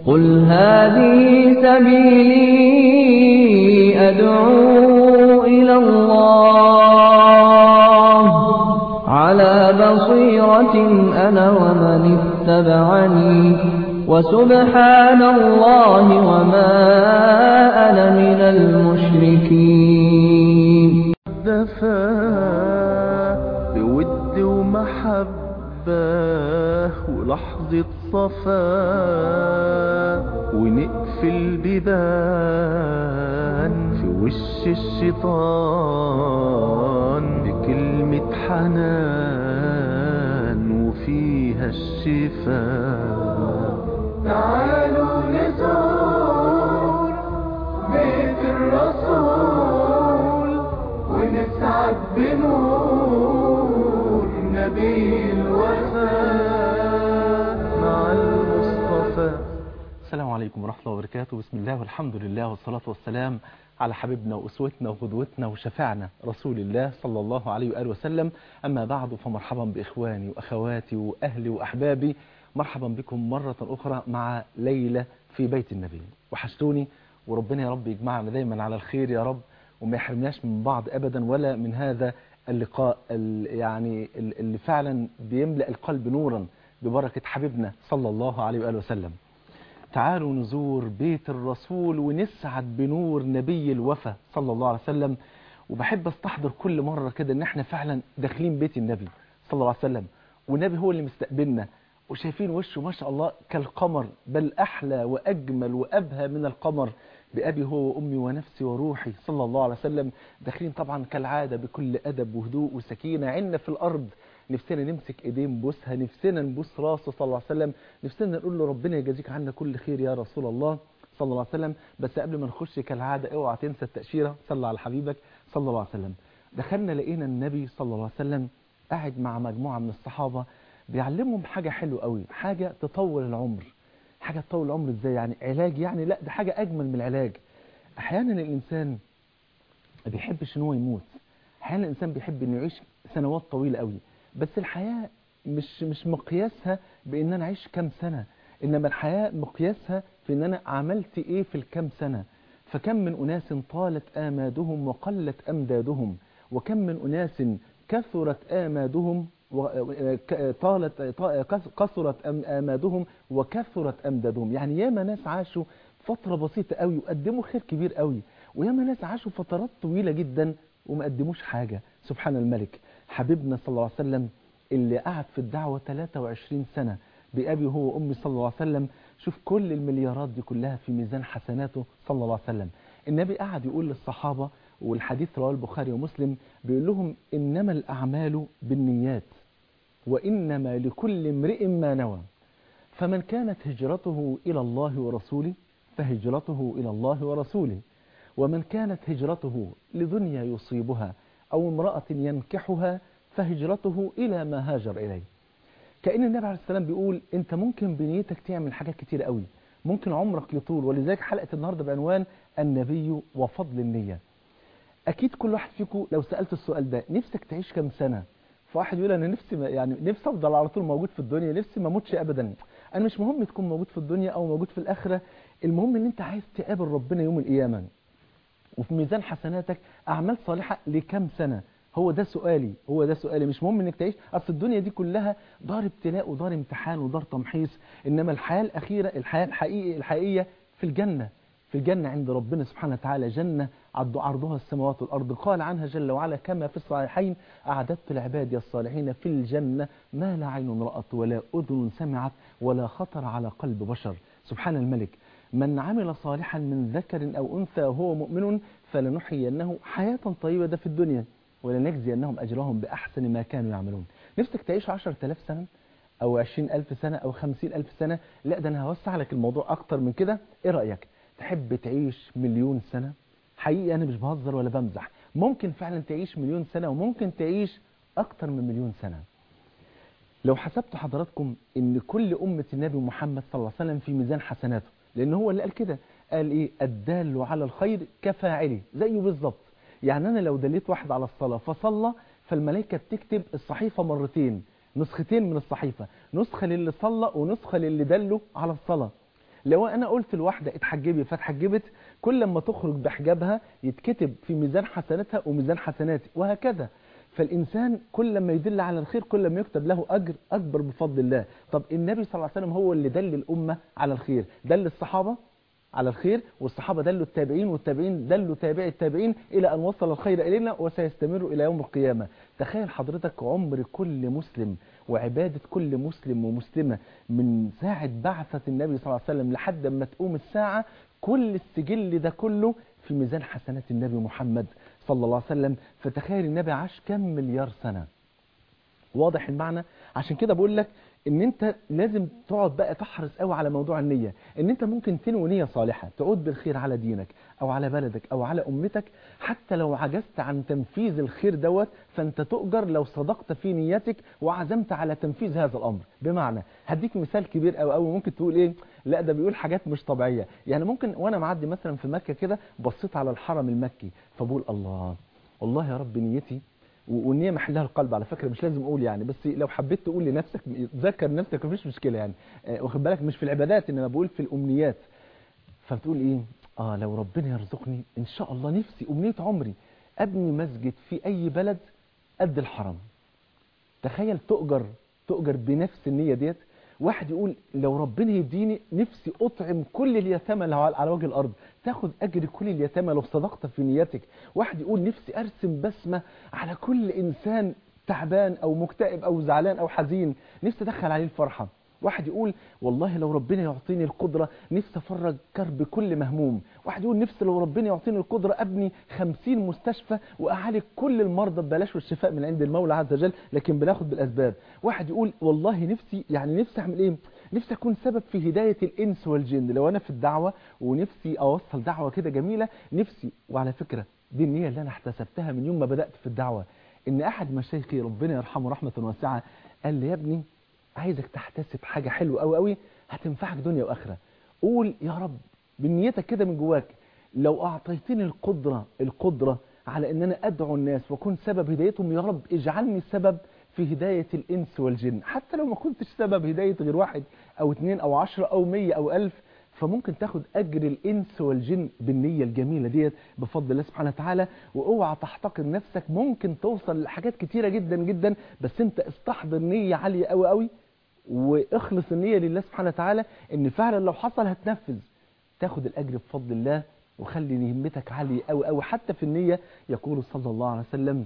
قل هذه سبيلي أدعو إلى الله على بصيرة أنا ومن اتبعني وسبحان الله وما أنا من المشركين دفا بود ومحبة ولحظة صفا ونقفل بيبان في وش الشيطان بكلمة حنان وفيها الشفاء تعالوا نزور بيت الرسول ونسعد بنور نبي الوفاء مع المصطفى السلام عليكم ورحمة الله وبركاته بسم الله والحمد لله والصلاة والسلام على حبيبنا وأسوتنا وقدوتنا وشفعنا رسول الله صلى الله عليه وآله وسلم أما بعد فمرحبا بإخواني وأخواتي وأهلي وأحبابي مرحبا بكم مرة أخرى مع ليلة في بيت النبي وحشتوني وربنا يا رب يجمعنا دايما على الخير يا رب وما يحرمناش من بعض أبدا ولا من هذا اللقاء ال- يعني ال- اللي فعلا بيملأ القلب نورا ببركة حبيبنا صلى الله عليه وآله وسلم تعالوا نزور بيت الرسول ونسعد بنور نبي الوفا صلى الله عليه وسلم وبحب استحضر كل مرة كده ان احنا فعلا داخلين بيت النبي صلى الله عليه وسلم والنبي هو اللي مستقبلنا وشايفين وشه ما شاء الله كالقمر بل احلى واجمل وابهى من القمر بأبي هو وأمي ونفسي وروحي صلى الله عليه وسلم داخلين طبعا كالعادة بكل أدب وهدوء وسكينة عنا في الأرض نفسنا نمسك ايدين نبوسها نفسنا نبوس راسه صلى الله عليه وسلم نفسنا نقول له ربنا يجازيك عنا كل خير يا رسول الله صلى الله عليه وسلم بس قبل ما نخش كالعادة اوعى تنسى التأشيرة صلى على حبيبك صلى الله عليه وسلم دخلنا لقينا النبي صلى الله عليه وسلم قاعد مع مجموعة من الصحابة بيعلمهم حاجة حلوة قوي حاجة تطول العمر حاجة تطول العمر ازاي يعني علاج يعني لا ده حاجة أجمل من العلاج أحيانا الإنسان ما بيحبش ان هو يموت احيانا الانسان بيحب انه يعيش سنوات طويله قوي بس الحياه مش مش مقياسها بان انا اعيش كام سنه انما الحياه مقياسها في ان انا عملت ايه في الكام سنه فكم من اناس طالت امادهم وقلت امدادهم وكم من اناس كثرت امادهم و- ك- طالت ط- كثرت أم- امادهم وكثرت امدادهم يعني ياما ناس عاشوا فتره بسيطه قوي وقدموا خير كبير قوي وياما ناس عاشوا فترات طويله جدا وما قدموش حاجه سبحان الملك حبيبنا صلى الله عليه وسلم اللي قعد في الدعوه 23 سنه بأبي هو وأمي صلى الله عليه وسلم شوف كل المليارات دي كلها في ميزان حسناته صلى الله عليه وسلم النبي قعد يقول للصحابة والحديث رواه البخاري ومسلم بيقول لهم إنما الأعمال بالنيات وإنما لكل امرئ ما نوى فمن كانت هجرته إلى الله ورسوله فهجرته إلى الله ورسوله ومن كانت هجرته لدنيا يصيبها أو امرأة ينكحها فهجرته إلى ما هاجر إليه كأن النبي عليه السلام بيقول أنت ممكن بنيتك تعمل حاجات كتير قوي ممكن عمرك يطول ولذلك حلقة النهاردة بعنوان النبي وفضل النية أكيد كل واحد فيكم لو سألت السؤال ده نفسك تعيش كم سنة فواحد يقول أنا نفسي ما يعني نفسي أفضل على طول موجود في الدنيا نفسي ما أموتش أبدا أنا مش مهم تكون موجود في الدنيا أو موجود في الآخرة المهم إن أنت عايز تقابل ربنا يوم القيامة وفي ميزان حسناتك أعمال صالحة لكم سنة هو ده سؤالي هو ده سؤالي مش مهم انك تعيش اصل الدنيا دي كلها دار ابتلاء ودار امتحان ودار تمحيص انما الحياة الاخيرة الحياة الحقيقية الحقيقية في الجنة في الجنة عند ربنا سبحانه وتعالى جنة عرض- عرضها السماوات والأرض قال عنها جل وعلا كما في الصحيحين أعددت لعبادي الصالحين في الجنة ما لا عين رأت ولا أذن سمعت ولا خطر على قلب بشر سبحان الملك من عمل صالحا من ذكر أو أنثى وهو مؤمن فلنحيينه حياة طيبة ده في الدنيا ولنجزينهم أجرهم بأحسن ما كانوا يعملون نفسك تعيش عشر تلاف سنة أو عشرين ألف سنة أو خمسين ألف سنة لا ده أنا هوسع لك الموضوع أكتر من كده إيه رأيك تحب تعيش مليون سنة حقيقي أنا مش بهزر ولا بمزح ممكن فعلا تعيش مليون سنة وممكن تعيش أكتر من مليون سنة لو حسبت حضراتكم ان كل أمة النبي محمد صلى الله عليه وسلم في ميزان حسناته لأن هو اللي قال كده قال إيه الدال على الخير كفاعله زيه بالظبط يعني أنا لو دليت واحد على الصلاة فصلى فالملائكة بتكتب الصحيفة مرتين نسختين من الصحيفة نسخة للي صلى ونسخة للي دله على الصلاة لو انا قلت لواحده اتحجبي فاتحجبت كل لما تخرج بحجابها يتكتب في ميزان حسناتها وميزان حسناتي وهكذا فالإنسان كل ما يدل على الخير كل ما يكتب له أجر أكبر بفضل الله طب النبي صلى الله عليه وسلم هو اللي دل الأمة على الخير دل الصحابة على الخير والصحابة دلوا التابعين والتابعين دلوا تابع التابعين إلى أن وصل الخير إلينا وسيستمر إلى يوم القيامة تخيل حضرتك عمر كل مسلم وعبادة كل مسلم ومسلمة من ساعة بعثة النبي صلى الله عليه وسلم لحد ما تقوم الساعة كل السجل ده كله في ميزان حسنات النبي محمد صلى الله عليه وسلم فتخيل النبي عاش كم مليار سنة واضح المعنى عشان كده بقول لك ان انت لازم تقعد بقى تحرص قوي على موضوع النية ان انت ممكن تنوي نية صالحة تعود بالخير على دينك او على بلدك او على امتك حتى لو عجزت عن تنفيذ الخير دوت فانت تؤجر لو صدقت في نيتك وعزمت على تنفيذ هذا الامر بمعنى هديك مثال كبير قوي قوي ممكن تقول ايه لا ده بيقول حاجات مش طبيعية يعني ممكن وانا معدي مثلا في مكة كده بصيت على الحرم المكي فبقول الله والله يا رب نيتي والنية محلها القلب على فكرة مش لازم اقول يعني بس لو حبيت تقول لنفسك ذكر نفسك مفيش مشكلة يعني آه، واخد بالك مش في العبادات انما بقول في الامنيات فبتقول ايه اه لو ربنا يرزقني ان شاء الله نفسي امنية عمري ابني مسجد في اي بلد قد الحرم تخيل تؤجر تؤجر بنفس النية ديت واحد يقول لو ربنا يديني نفسي اطعم كل اليتامى اللي على على وجه الارض تاخد اجر كل اليتامى لو صدقت في نيتك واحد يقول نفسي ارسم بسمة على كل انسان تعبان او مكتئب او زعلان او حزين نفسي ادخل عليه الفرحة واحد يقول والله لو ربنا يعطيني القدرة نفسي افرج كرب كل مهموم واحد يقول نفسي لو ربنا يعطيني القدرة ابني خمسين مستشفى واعالج كل المرضى ببلاش والشفاء من عند المولى عز وجل لكن بناخد بالاسباب واحد يقول والله نفسي يعني نفسي اعمل ايه نفسي اكون سبب في هداية الانس والجن لو انا في الدعوة ونفسي اوصل دعوة كده جميلة نفسي وعلى فكرة دي النية اللي انا احتسبتها من يوم ما بدأت في الدعوة ان احد مشايخي ربنا يرحمه رحمة واسعة قال لي يا ابني عايزك تحتسب حاجة حلوة قوي قوي هتنفعك دنيا واخرة قول يا رب بنيتك كده من جواك لو اعطيتني القدرة القدرة على ان انا ادعو الناس واكون سبب هدايتهم يا رب اجعلني سبب في هداية الانس والجن حتى لو ما كنتش سبب هداية غير واحد او اتنين او عشرة او مية او الف فممكن تاخد اجر الانس والجن بالنية الجميلة ديت بفضل الله سبحانه وتعالى واوعى تحتقر نفسك ممكن توصل لحاجات كتيرة جدا جدا بس انت استحضر نية عالية قوي قوي واخلص النية لله سبحانه وتعالى ان فعلا لو حصل هتنفذ تاخد الاجر بفضل الله وخلي همتك عالية قوي قوي حتى في النية يقول صلى الله عليه وسلم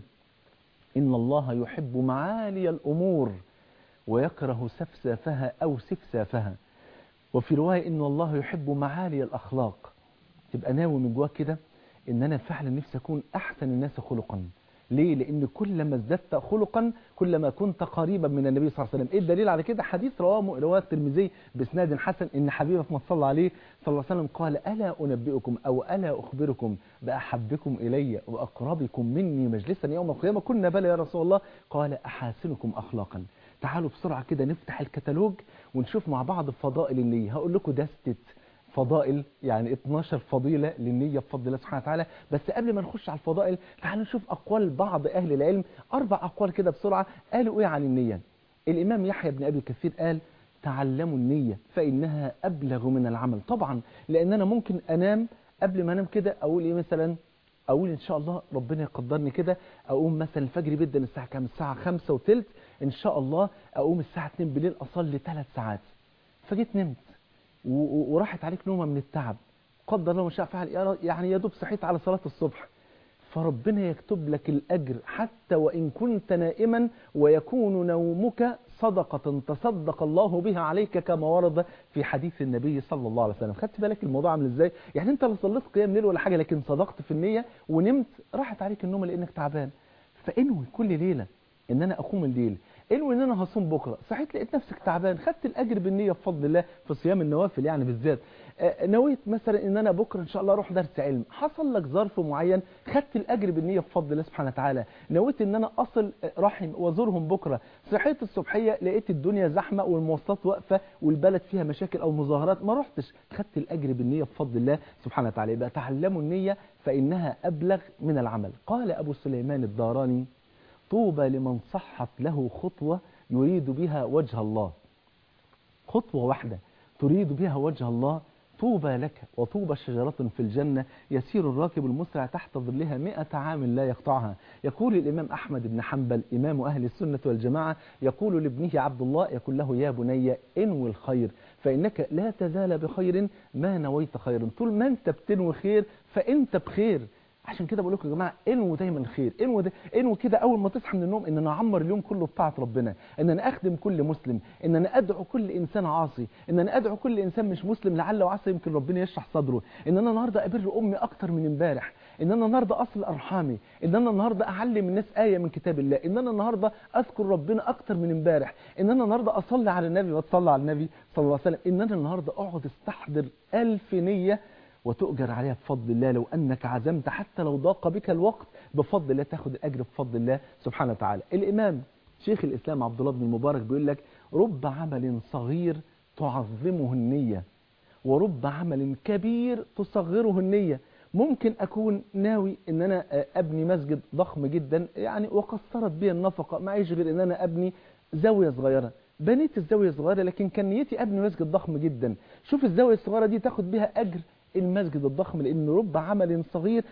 إن الله يحب معالي الأمور ويكره سفسافها أو سفسافها وفي رواية إن الله يحب معالي الأخلاق تبقى ناوي من جواك كده إن أنا فعلا نفسي أكون أحسن الناس خلقا ليه؟ لأن كلما ازددت خلقا كلما كنت قريبا من النبي صلى الله عليه وسلم إيه الدليل على كده حديث رواه رواه الترمذي بإسناد حسن إن حبيبه ما صلى عليه صلى الله عليه وسلم قال ألا أنبئكم أو ألا أخبركم بأحبكم إلي وأقربكم مني مجلسا يوم القيامة كنا بلى يا رسول الله قال أحاسنكم أخلاقا تعالوا بسرعة كده نفتح الكتالوج ونشوف مع بعض فضائل النية هقول لكم دستة فضائل يعني 12 فضيلة للنية بفضل الله سبحانه وتعالى بس قبل ما نخش على الفضائل تعالوا نشوف أقوال بعض أهل العلم أربع أقوال كده بسرعة قالوا إيه عن النية الإمام يحيى بن أبي كثير قال تعلموا النية فإنها أبلغ من العمل طبعا لأن أنا ممكن أنام قبل ما أنام كده أقول إيه مثلا أقول إن شاء الله ربنا يقدرني كده أقوم مثلا الفجر جدا الساعة كام الساعة خمسة وتلت إن شاء الله أقوم الساعة 2 بالليل أصلي ثلاث ساعات فجيت نمت وراحت عليك نومة من التعب قدر الله ما شاء فعل يعني يا دوب صحيت على صلاة الصبح فربنا يكتب لك الأجر حتى وإن كنت نائما ويكون نومك صدقة تصدق الله بها عليك كما ورد في حديث النبي صلى الله عليه وسلم خدت بالك الموضوع عامل ازاي يعني انت لو صليت قيام ليل ولا حاجة لكن صدقت في النية ونمت راحت عليك النوم لانك تعبان فانوي كل ليلة ان انا اقوم الليل انوي ان انا هصوم بكره صحيت لقيت نفسك تعبان خدت الاجر بالنيه بفضل الله في صيام النوافل يعني بالذات آه نويت مثلا ان انا بكره ان شاء الله اروح درس علم حصل لك ظرف معين خدت الاجر بالنيه بفضل الله سبحانه وتعالى نويت ان انا اصل رحم وازورهم بكره صحيت الصبحيه لقيت الدنيا زحمه والمواصلات واقفه والبلد فيها مشاكل او مظاهرات ما رحتش خدت الاجر بالنيه بفضل الله سبحانه وتعالى يبقى تعلموا النيه فانها ابلغ من العمل قال ابو سليمان الداراني طوبى لمن صحت له خطوة يريد بها وجه الله خطوة واحدة تريد بها وجه الله طوبى لك وطوبى شجرة في الجنة يسير الراكب المسرع تحت ظلها مئة عام لا يقطعها يقول الإمام أحمد بن حنبل إمام أهل السنة والجماعة يقول لابنه عبد الله يقول له يا بني انوي الخير فإنك لا تزال بخير ما نويت خيرا طول ما أنت بتنوي خير فأنت بخير عشان كده بقول لكم يا جماعه انووا دايما الخير انووا دا انووا كده اول ما تصحى من النوم ان انا اعمر اليوم كله بطاعه ربنا ان انا اخدم كل مسلم ان انا ادعو كل انسان عاصي ان انا ادعو كل انسان مش مسلم لعل وعسى يمكن ربنا يشرح صدره ان انا النهارده ابر امي اكتر من امبارح ان انا النهارده اصل ارحامي ان انا النهارده اعلم الناس ايه من كتاب الله ان انا النهارده اذكر ربنا اكتر من امبارح ان انا النهارده اصلي على النبي واتصلى على النبي صلى الله عليه وسلم ان انا النهارده اقعد استحضر ألف نيه وتؤجر عليها بفضل الله لو أنك عزمت حتى لو ضاق بك الوقت بفضل الله تاخد الأجر بفضل الله سبحانه وتعالى الإمام شيخ الإسلام عبد الله بن المبارك بيقول لك رب عمل صغير تعظمه النية ورب عمل كبير تصغره النية ممكن أكون ناوي أن أنا أبني مسجد ضخم جدا يعني وقصرت بي النفقة معيش غير أن أنا أبني زاوية صغيرة بنيت الزاوية الصغيرة لكن كان نيتي أبني مسجد ضخم جدا شوف الزاوية الصغيرة دي تاخد بها أجر المسجد الضخم لان رب عمل صغير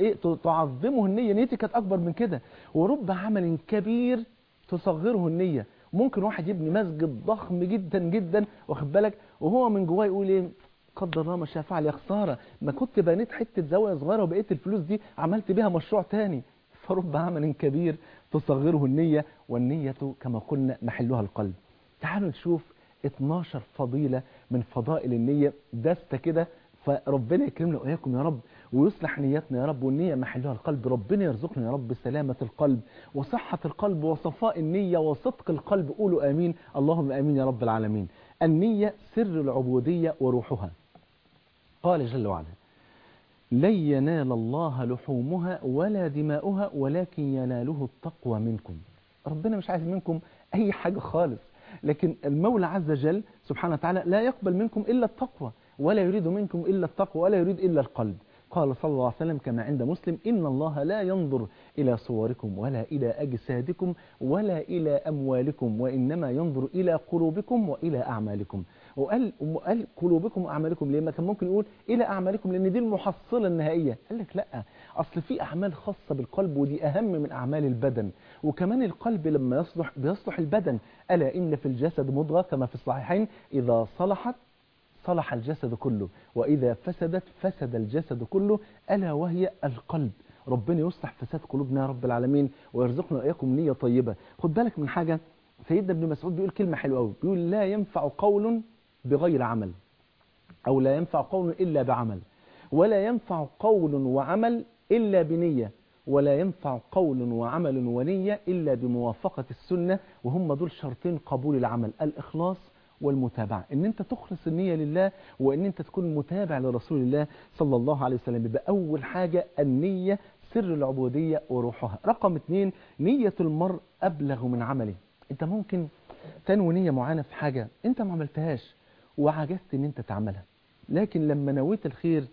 تعظمه النية نيتي كانت اكبر من كده ورب عمل كبير تصغره النية ممكن واحد يبني مسجد ضخم جدا جدا واخد بالك وهو من جواه يقول ايه قدر الله ما شاء فعل يا خساره ما كنت بنيت حته زاويه صغيره وبقيت الفلوس دي عملت بيها مشروع تاني فرب عمل كبير تصغره النية والنية كما قلنا محلها القلب تعالوا نشوف 12 فضيلة من فضائل النية دستة كده فربنا يكرمنا وإياكم يا رب ويصلح نيتنا يا رب والنية محلها القلب ربنا يرزقنا يا رب سلامة القلب وصحة القلب وصفاء النية وصدق القلب قولوا آمين اللهم آمين يا رب العالمين النية سر العبودية وروحها قال جل وعلا لن ينال الله لحومها ولا دماؤها ولكن يناله التقوى منكم ربنا مش عايز منكم أي حاجة خالص لكن المولى عز وجل سبحانه وتعالى لا يقبل منكم إلا التقوى ولا يريد منكم إلا التقوى ولا يريد إلا القلب قال صلى الله عليه وسلم كما عند مسلم إن الله لا ينظر إلى صوركم ولا إلى أجسادكم ولا إلى أموالكم وإنما ينظر إلى قلوبكم وإلى أعمالكم وقال, وقال قلوبكم وأعمالكم ليه ما كان ممكن يقول إلى أعمالكم لأن دي المحصلة النهائية قال لك لا أصل في أعمال خاصة بالقلب ودي أهم من أعمال البدن وكمان القلب لما يصلح بيصلح البدن ألا إن في الجسد مضغة كما في الصحيحين إذا صلحت صلح الجسد كله وإذا فسدت فسد الجسد كله ألا وهي القلب ربنا يصلح فساد قلوبنا يا رب العالمين ويرزقنا وإياكم نية طيبة خد بالك من حاجة سيدنا ابن مسعود بيقول كلمة حلوة قوي بيقول لا ينفع قول بغير عمل أو لا ينفع قول إلا بعمل ولا ينفع قول وعمل إلا بنية ولا ينفع قول وعمل ونية إلا بموافقة السنة وهم دول شرطين قبول العمل الإخلاص والمتابعة ان انت تخلص النية لله وان انت تكون متابع لرسول الله صلى الله عليه وسلم يبقى اول حاجة النية سر العبودية وروحها رقم اتنين نية المرء ابلغ من عمله انت ممكن تنوي نية معينة في حاجة انت ما عملتهاش وعجزت ان انت تعملها لكن لما نويت الخير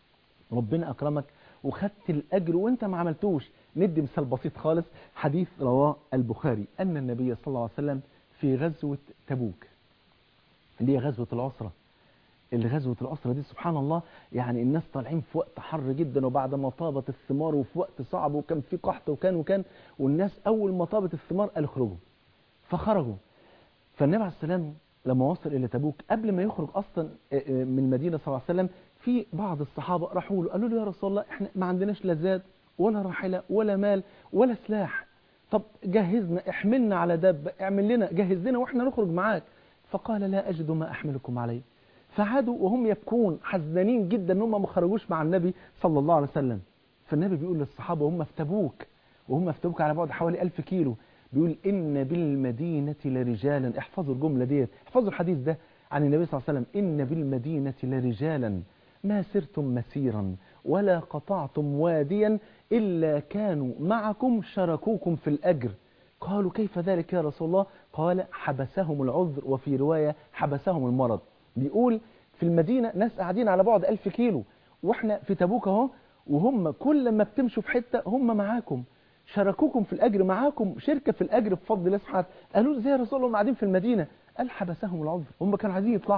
ربنا اكرمك وخدت الاجر وانت ما عملتوش ندي مثال بسيط خالص حديث رواه البخاري ان النبي صلى الله عليه وسلم في غزوة تبوك اللي هي غزوة العسرة اللي غزوة العسرة دي سبحان الله يعني الناس طالعين في وقت حر جدا وبعد ما طابت الثمار وفي وقت صعب وكان في قحط وكان وكان والناس أول ما طابت الثمار قالوا اخرجوا فخرجوا فالنبي عليه السلام لما وصل إلى تبوك قبل ما يخرج أصلا من المدينة صلى الله عليه وسلم في بعض الصحابة راحوا له قالوا له يا رسول الله احنا ما عندناش لا زاد ولا راحلة ولا مال ولا سلاح طب جهزنا احملنا على دابة اعمل لنا جهز لنا واحنا نخرج معاك فقال لا أجد ما أحملكم عليه فعادوا وهم يبكون حزنانين جدا ان هم ما خرجوش مع النبي صلى الله عليه وسلم فالنبي بيقول للصحابة وهم في تبوك وهم في تبوك على بعد حوالي ألف كيلو بيقول إن بالمدينة لرجالا احفظوا الجملة ديت احفظوا الحديث ده عن النبي صلى الله عليه وسلم إن بالمدينة لرجالا ما سرتم مسيرا ولا قطعتم واديا إلا كانوا معكم شركوكم في الأجر قالوا كيف ذلك يا رسول الله قال حبسهم العذر وفي رواية حبسهم المرض بيقول في المدينة ناس قاعدين على بعد ألف كيلو وإحنا في تبوك اهو وهم كل ما بتمشوا في حتة هم معاكم شاركوكم في الأجر معاكم شركة في الأجر بفضل الله سبحانه قالوا ازاي يا رسول الله هم قاعدين في المدينة قال حبسهم العذر هم كانوا عايزين يطلعوا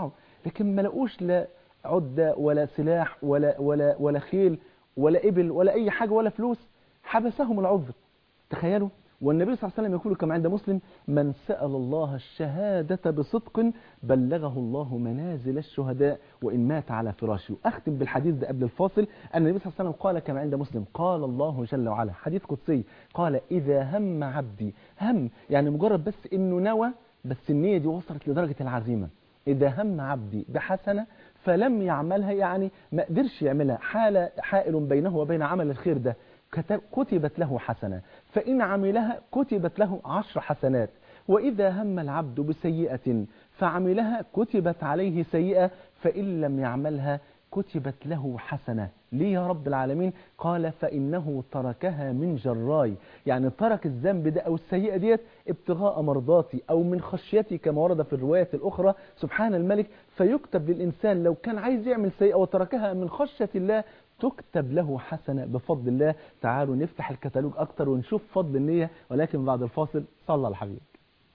لكن ما لقوش لا عدة ولا سلاح ولا ولا ولا خيل ولا إبل ولا أي حاجة ولا فلوس حبسهم العذر تخيلوا والنبي صلى الله عليه وسلم يقول كما عند مسلم من سأل الله الشهادة بصدق بلغه الله منازل الشهداء وإن مات على فراشه أختم بالحديث ده قبل الفاصل أن النبي صلى الله عليه وسلم قال كما عند مسلم قال الله جل وعلا حديث قدسي قال إذا هم عبدي هم يعني مجرد بس إنه نوى بس النية دي وصلت لدرجة العزيمة إذا هم عبدي بحسنة فلم يعملها يعني ما قدرش يعملها حال حائل بينه وبين عمل الخير ده كتب كتبت له حسنة فإن عملها كتبت له عشر حسنات وإذا هم العبد بسيئة فعملها كتبت عليه سيئة فإن لم يعملها كتبت له حسنة ليه يا رب العالمين قال فإنه تركها من جراي يعني ترك الذنب ده أو السيئة ديت ابتغاء مرضاتي أو من خشيتي كما ورد في الرواية الأخرى سبحان الملك فيكتب للإنسان لو كان عايز يعمل سيئة وتركها من خشية الله تكتب له حسنة بفضل الله تعالوا نفتح الكتالوج أكتر ونشوف فضل النية ولكن بعد الفاصل صلى على الحبيب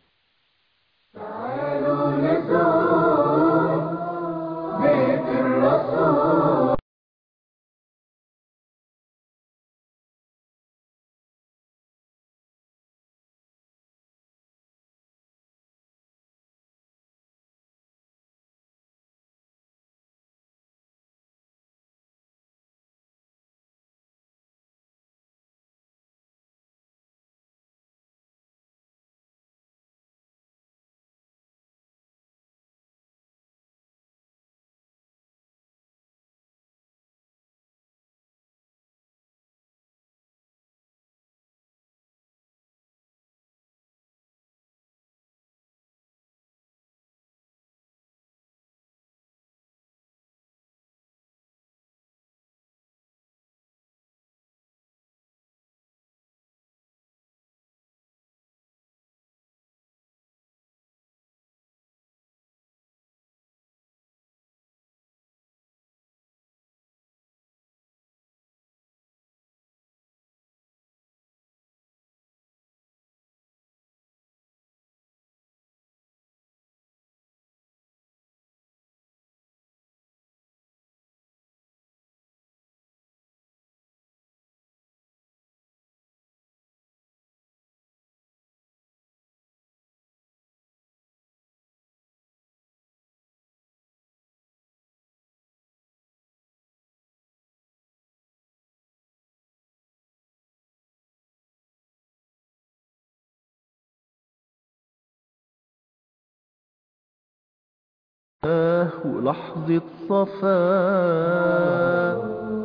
تعالوا نزور بيت الرسول لحظة صفاء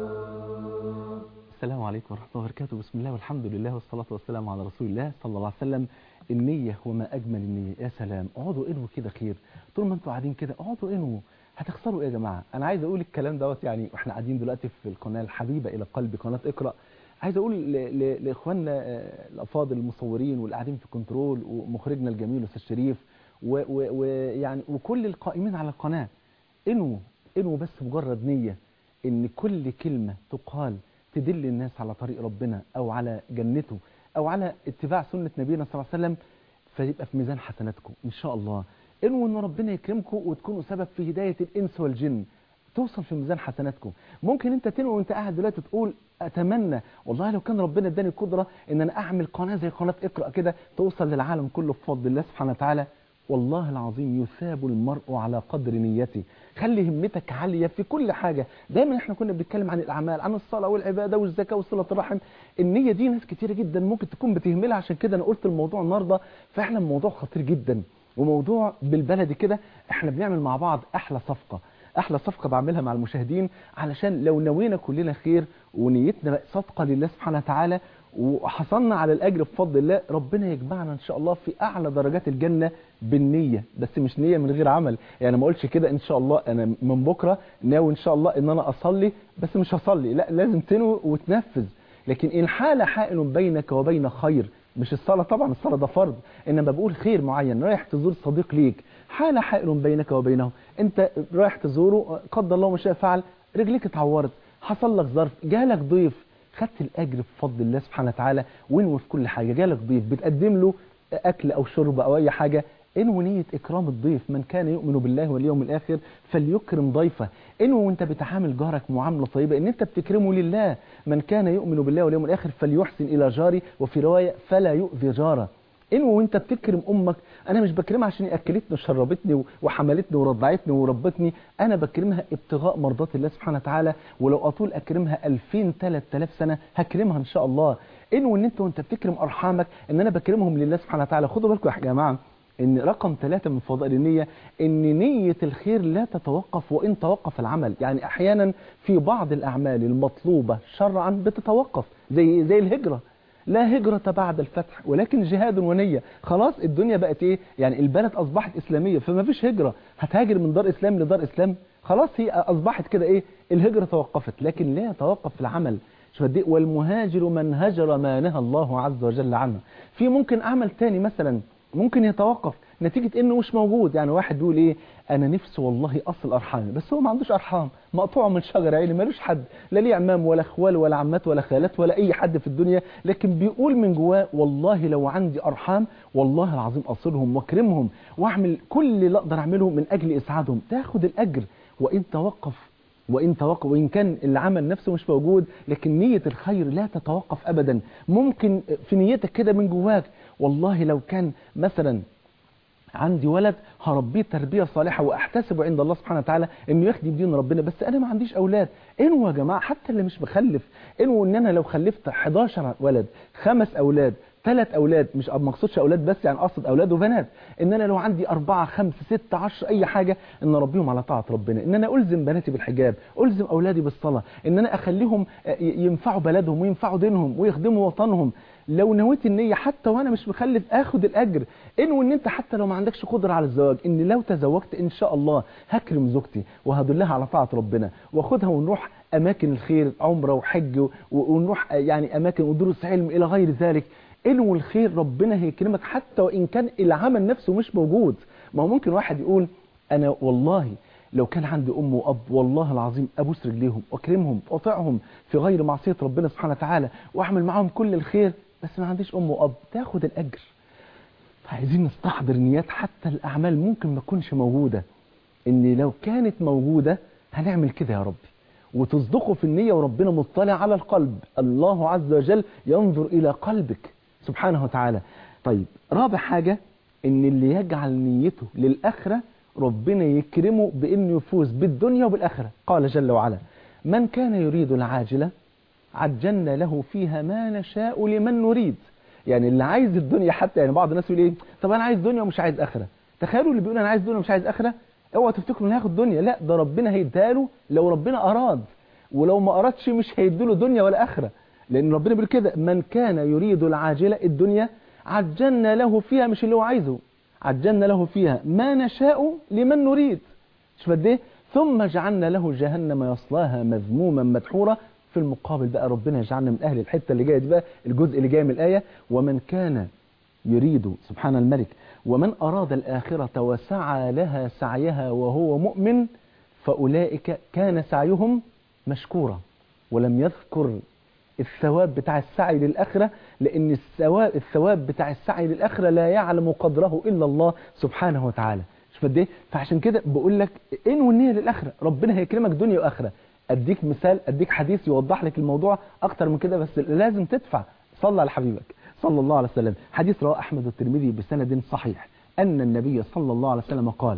السلام عليكم ورحمة الله وبركاته بسم الله والحمد لله والصلاة والسلام على رسول الله صلى الله عليه وسلم النية وما أجمل النية يا سلام اقعدوا انووا كده خير طول ما انتوا قاعدين كده اقعدوا انووا هتخسروا ايه يا جماعة أنا عايز أقول الكلام دوت يعني واحنا قاعدين دلوقتي في القناة الحبيبة إلى قلبي قناة اقرأ عايز أقول ل- ل- لإخواننا آه، الأفاضل المصورين واللي قاعدين في كنترول ومخرجنا الجميل أستاذ شريف و- و- ويعني وكل القائمين على القناة انووا انووا بس مجرد نية ان كل كلمة تقال تدل الناس على طريق ربنا او على جنته او على اتباع سنة نبينا صلى الله عليه وسلم فيبقى في ميزان حسناتكم ان شاء الله انووا ان ربنا يكرمكم وتكونوا سبب في هداية الانس والجن توصل في ميزان حسناتكم ممكن انت تنوي وانت قاعد دلوقتي تقول اتمنى والله لو كان ربنا اداني القدره ان انا اعمل قناه زي قناه اقرا كده توصل للعالم كله بفضل الله سبحانه وتعالى والله العظيم يثاب المرء على قدر نيته خلي همتك عاليه في كل حاجه دايما احنا كنا بنتكلم عن الاعمال عن الصلاه والعباده والزكاه وصله الرحم النيه دي ناس كتير جدا ممكن تكون بتهملها عشان كده انا قلت الموضوع النهارده فعلا موضوع خطير جدا وموضوع بالبلدي كده احنا بنعمل مع بعض احلى صفقه احلى صفقه بعملها مع المشاهدين علشان لو نوينا كلنا خير ونيتنا بقى صادقه لله سبحانه وتعالى وحصلنا على الاجر بفضل الله ربنا يجمعنا ان شاء الله في اعلى درجات الجنه بالنيه بس مش نيه من غير عمل يعني ما اقولش كده ان شاء الله انا من بكره ناوي ان شاء الله ان انا اصلي بس مش هصلي لا لازم تنوي وتنفذ لكن ان حال حائل بينك وبين خير مش الصلاة طبعا الصلاة ده فرض إنما بقول خير معين رايح تزور صديق ليك حال حائل بينك وبينه أنت رايح تزوره قدر الله ما شاء فعل رجليك اتعورت حصل لك ظرف جالك ضيف خدت الأجر بفضل الله سبحانه وتعالى وانوي في كل حاجة جالك ضيف بتقدم له أكل أو شرب أو أي حاجة انو نية إكرام الضيف من كان يؤمن بالله واليوم الآخر فليكرم ضيفه انو وانت بتعامل جارك معاملة طيبة ان انت بتكرمه لله من كان يؤمن بالله واليوم الآخر فليحسن إلى جاري وفي رواية فلا يؤذي جاره انو وانت بتكرم امك انا مش بكرمها عشان هي اكلتني وشربتني وحملتني ورضعتني وربتني انا بكرمها ابتغاء مرضات الله سبحانه وتعالى ولو اطول اكرمها 2000 3000 سنه هكرمها ان شاء الله انو ان انت وانت بتكرم ارحامك ان انا بكرمهم لله سبحانه وتعالى خدوا بالكم يا جماعه ان رقم ثلاثة من فضائل النية ان نية الخير لا تتوقف وان توقف العمل يعني احيانا في بعض الاعمال المطلوبة شرعا بتتوقف زي زي الهجرة لا هجرة بعد الفتح ولكن جهاد ونية خلاص الدنيا بقت ايه يعني البلد اصبحت اسلامية فما فيش هجرة هتهاجر من دار اسلام لدار اسلام خلاص هي اصبحت كده ايه الهجرة توقفت لكن لا يتوقف العمل شوف قد ايه والمهاجر من هجر ما نهى الله عز وجل عنه في ممكن عمل تاني مثلا ممكن يتوقف نتيجة انه مش موجود يعني واحد بيقول ايه انا نفسي والله اصل ارحامي بس هو ما عندوش ارحام مقطوع من شجر عيني ملوش حد لا ليه عمام ولا اخوال ولا عمات ولا خالات ولا اي حد في الدنيا لكن بيقول من جواه والله لو عندي ارحام والله العظيم اصلهم واكرمهم واعمل كل اللي اقدر اعمله من اجل اسعادهم تاخد الاجر وان توقف وإن توقف وإن كان العمل نفسه مش موجود لكن نية الخير لا تتوقف أبدا ممكن في نيتك كده من جواك والله لو كان مثلا عندي ولد هربيه تربية صالحة واحتسب عند الله سبحانه وتعالى انه يخدم دين ربنا بس انا ما عنديش اولاد انو يا جماعة حتى اللي مش مخلف انو ان انا لو خلفت 11 ولد خمس اولاد ثلاث اولاد مش ما اقصدش اولاد بس يعني اقصد اولاد وبنات ان انا لو عندي أربعة خمسة ستة عشر اي حاجة ان اربيهم على طاعة ربنا ان انا الزم بناتي بالحجاب الزم اولادي بالصلاة ان انا اخليهم ينفعوا بلدهم وينفعوا دينهم ويخدموا وطنهم لو نويت النية حتى وانا مش مخلف اخد الاجر انو ان انت حتى لو ما عندكش قدرة على الزواج ان لو تزوجت ان شاء الله هكرم زوجتي وهدلها على طاعة ربنا واخدها ونروح اماكن الخير عمرة وحج ونروح يعني اماكن ودروس علم الى غير ذلك انو الخير ربنا هيكرمك حتى وان كان العمل نفسه مش موجود ما هو ممكن واحد يقول انا والله لو كان عندي ام واب والله العظيم ابوس رجليهم واكرمهم واطيعهم في غير معصيه ربنا سبحانه وتعالى واعمل معاهم كل الخير بس ما عنديش ام واب تاخد الاجر فعايزين نستحضر نيات حتى الاعمال ممكن ما تكونش موجوده ان لو كانت موجوده هنعمل كده يا ربي وتصدقوا في النية وربنا مطلع على القلب الله عز وجل ينظر إلى قلبك سبحانه وتعالى طيب رابع حاجة ان اللي يجعل نيته للآخرة ربنا يكرمه بانه يفوز بالدنيا وبالآخرة قال جل وعلا من كان يريد العاجلة عجلنا له فيها ما نشاء لمن نريد يعني اللي عايز الدنيا حتى يعني بعض الناس يقول ايه طب انا عايز دنيا ومش عايز اخره تخيلوا اللي بيقول انا عايز دنيا ومش عايز اخره اوعى تفتكروا انه هياخد دنيا لا ده ربنا هيداله لو ربنا اراد ولو ما ارادش مش هيديله دنيا ولا اخره لان ربنا بيقول كده من كان يريد العاجله الدنيا عجلنا له فيها مش اللي هو عايزه عجلنا له فيها ما نشاء لمن نريد شوف قد ايه ثم جعلنا له جهنم يصلاها مذموما مدحورا في المقابل بقى ربنا يجعلنا من اهل الحته اللي جايه دي بقى الجزء اللي جاي من الايه ومن كان يريد سبحان الملك ومن اراد الاخره وسعى لها سعيها وهو مؤمن فاولئك كان سعيهم مشكورا ولم يذكر الثواب بتاع السعي للآخرة لأن الثواب, الثواب بتاع السعي للآخرة لا يعلم قدره إلا الله سبحانه وتعالى شوف قد ايه فعشان كده بقول لك انوي النية للآخرة ربنا هيكرمك دنيا وآخرة أديك مثال أديك حديث يوضح لك الموضوع أكتر من كده بس لازم تدفع صلى على حبيبك صلى الله عليه وسلم حديث رواه أحمد الترمذي بسند صحيح أن النبي صلى الله عليه وسلم قال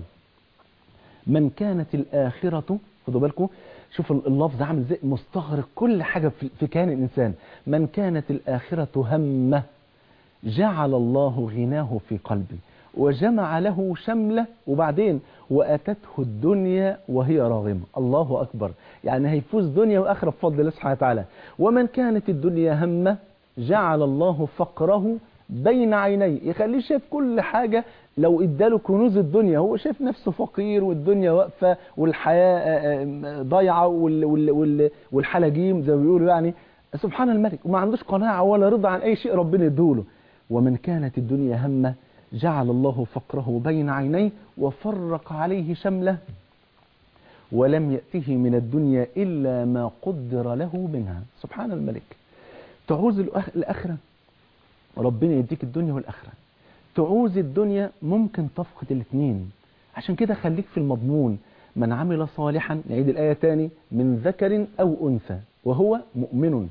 من كانت الآخرة خدوا بالكم شوف اللفظ عامل زي مستغرق كل حاجة في كيان الإنسان من كانت الآخرة همه جعل الله غناه في قلبي وجمع له شمله وبعدين وأتته الدنيا وهي راغمة الله أكبر يعني هيفوز دنيا وآخرة بفضل الله سبحانه وتعالى ومن كانت الدنيا همه جعل الله فقره بين عينيه يخليه شايف كل حاجة لو اداله كنوز الدنيا هو شايف نفسه فقير والدنيا واقفة والحياة ضايعة والحالة جيم زي ما بيقولوا يعني سبحان الملك وما عندوش قناعة ولا رضا عن أي شيء ربنا يدوله ومن كانت الدنيا همه جعل الله فقره بين عينيه وفرق عليه شمله ولم يأته من الدنيا إلا ما قدر له منها سبحان الملك تعوز الآخرة ربنا يديك الدنيا والآخرة تعوز الدنيا ممكن تفقد الاثنين عشان كده خليك في المضمون من عمل صالحا نعيد الآية تاني من ذكر أو أنثى وهو مؤمن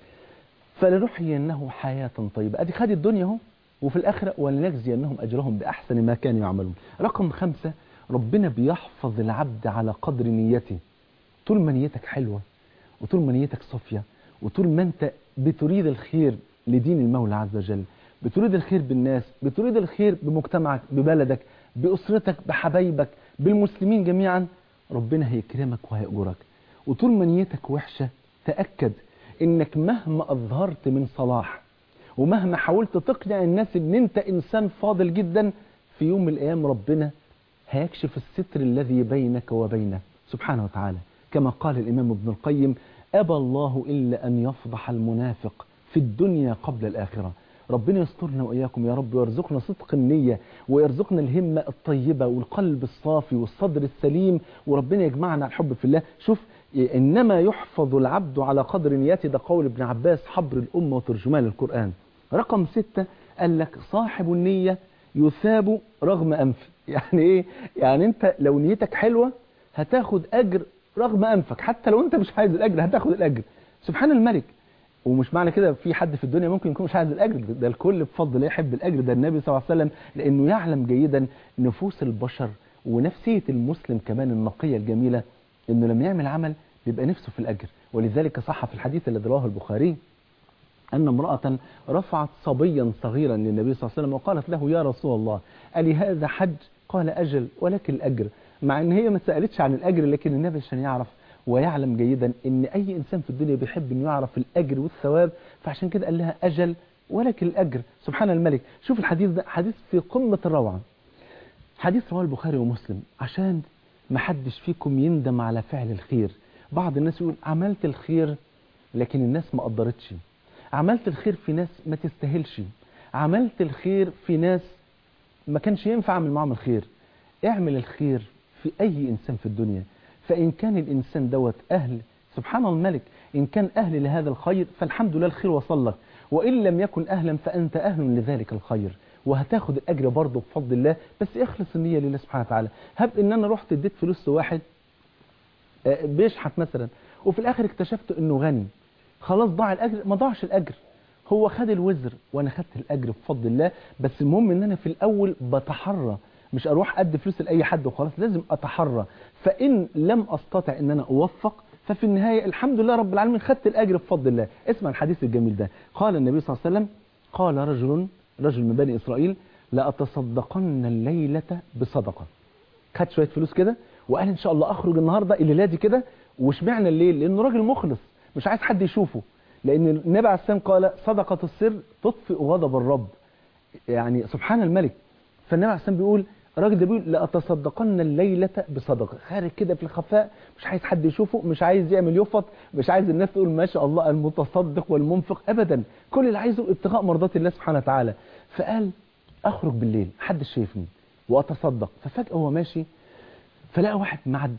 فلنحيينه حياة طيبة أدي خد الدنيا اهو وفي الآخرة ولنجزينهم أجرهم بأحسن ما كانوا يعملون رقم خمسة ربنا بيحفظ العبد على قدر نيته طول ما نيتك حلوة وطول ما نيتك صافية وطول ما أنت بتريد الخير لدين المولى عز وجل بتريد الخير بالناس بتريد الخير بمجتمعك ببلدك بأسرتك بحبايبك بالمسلمين جميعا ربنا هيكرمك وهيأجرك وطول ما نيتك وحشة تأكد انك مهما اظهرت من صلاح ومهما حاولت تقنع الناس ان انت انسان فاضل جدا في يوم من الايام ربنا هيكشف الستر الذي بينك وبينه سبحانه وتعالى كما قال الامام ابن القيم ابى الله الا ان يفضح المنافق في الدنيا قبل الاخره ربنا يسترنا واياكم يا رب ويرزقنا صدق النيه ويرزقنا الهمه الطيبه والقلب الصافي والصدر السليم وربنا يجمعنا على الحب في الله شوف إنما يحفظ العبد على قدر نيته ده قول ابن عباس حبر الأمة وترجمان القرآن رقم ستة قال لك صاحب النية يثاب رغم أنف يعني إيه؟ يعني أنت لو نيتك حلوة هتاخد أجر رغم أنفك حتى لو أنت مش عايز الأجر هتاخد الأجر سبحان الملك ومش معنى كده في حد في الدنيا ممكن يكون مش عايز الأجر ده الكل بفضل الله يحب الأجر ده النبي صلى الله عليه وسلم لأنه يعلم جيدا نفوس البشر ونفسية المسلم كمان النقية الجميلة انه لما يعمل عمل بيبقى نفسه في الاجر ولذلك صح في الحديث الذي رواه البخاري ان امراه رفعت صبيا صغيرا للنبي صلى الله عليه وسلم وقالت له يا رسول الله الي هذا حج قال اجل ولك الاجر مع ان هي ما سالتش عن الاجر لكن النبي عشان يعرف ويعلم جيدا ان اي انسان في الدنيا بيحب انه يعرف الاجر والثواب فعشان كده قال لها اجل ولك الاجر سبحان الملك شوف الحديث ده حديث في قمه الروعه حديث رواه البخاري ومسلم عشان ما حدش فيكم يندم على فعل الخير بعض الناس يقول عملت الخير لكن الناس ما قدرتش عملت الخير في ناس ما تستاهلش عملت الخير في ناس ما كانش ينفع اعمل معاهم الخير اعمل الخير في اي انسان في الدنيا فان كان الانسان دوت اهل سبحان الملك ان كان اهل لهذا الخير فالحمد لله الخير وصل لك وان لم يكن اهلا فانت اهل لذلك الخير وهتاخد الاجر برضه بفضل الله بس اخلص النيه لله سبحانه وتعالى هب ان انا رحت اديت فلوس لواحد بيشحت مثلا وفي الاخر اكتشفت انه غني خلاص ضاع الاجر ما ضاعش الاجر هو خد الوزر وانا خدت الاجر بفضل الله بس المهم ان انا في الاول بتحرى مش اروح ادي فلوس لاي حد وخلاص لازم اتحرى فان لم استطع ان انا اوفق ففي النهايه الحمد لله رب العالمين خدت الاجر بفضل الله اسمع الحديث الجميل ده قال النبي صلى الله عليه وسلم قال رجل رجل من بني إسرائيل لأتصدقن الليلة بصدقة خد شوية فلوس كده وقال إن شاء الله أخرج النهاردة الليلة دي كده واشمعنى الليل لأنه راجل مخلص مش عايز حد يشوفه لأن النبي عليه السلام قال صدقة السر تطفئ غضب الرب يعني سبحان الملك فالنبي عليه السلام بيقول الراجل ده بيقول لأتصدقن الليلة بصدقة خارج كده في الخفاء مش عايز حد يشوفه مش عايز يعمل يفط مش عايز الناس تقول ما شاء الله المتصدق والمنفق أبدا كل اللي عايزه ابتغاء مرضات الله سبحانه وتعالى فقال أخرج بالليل حد شايفني وأتصدق ففجأة هو ماشي فلقى واحد معدي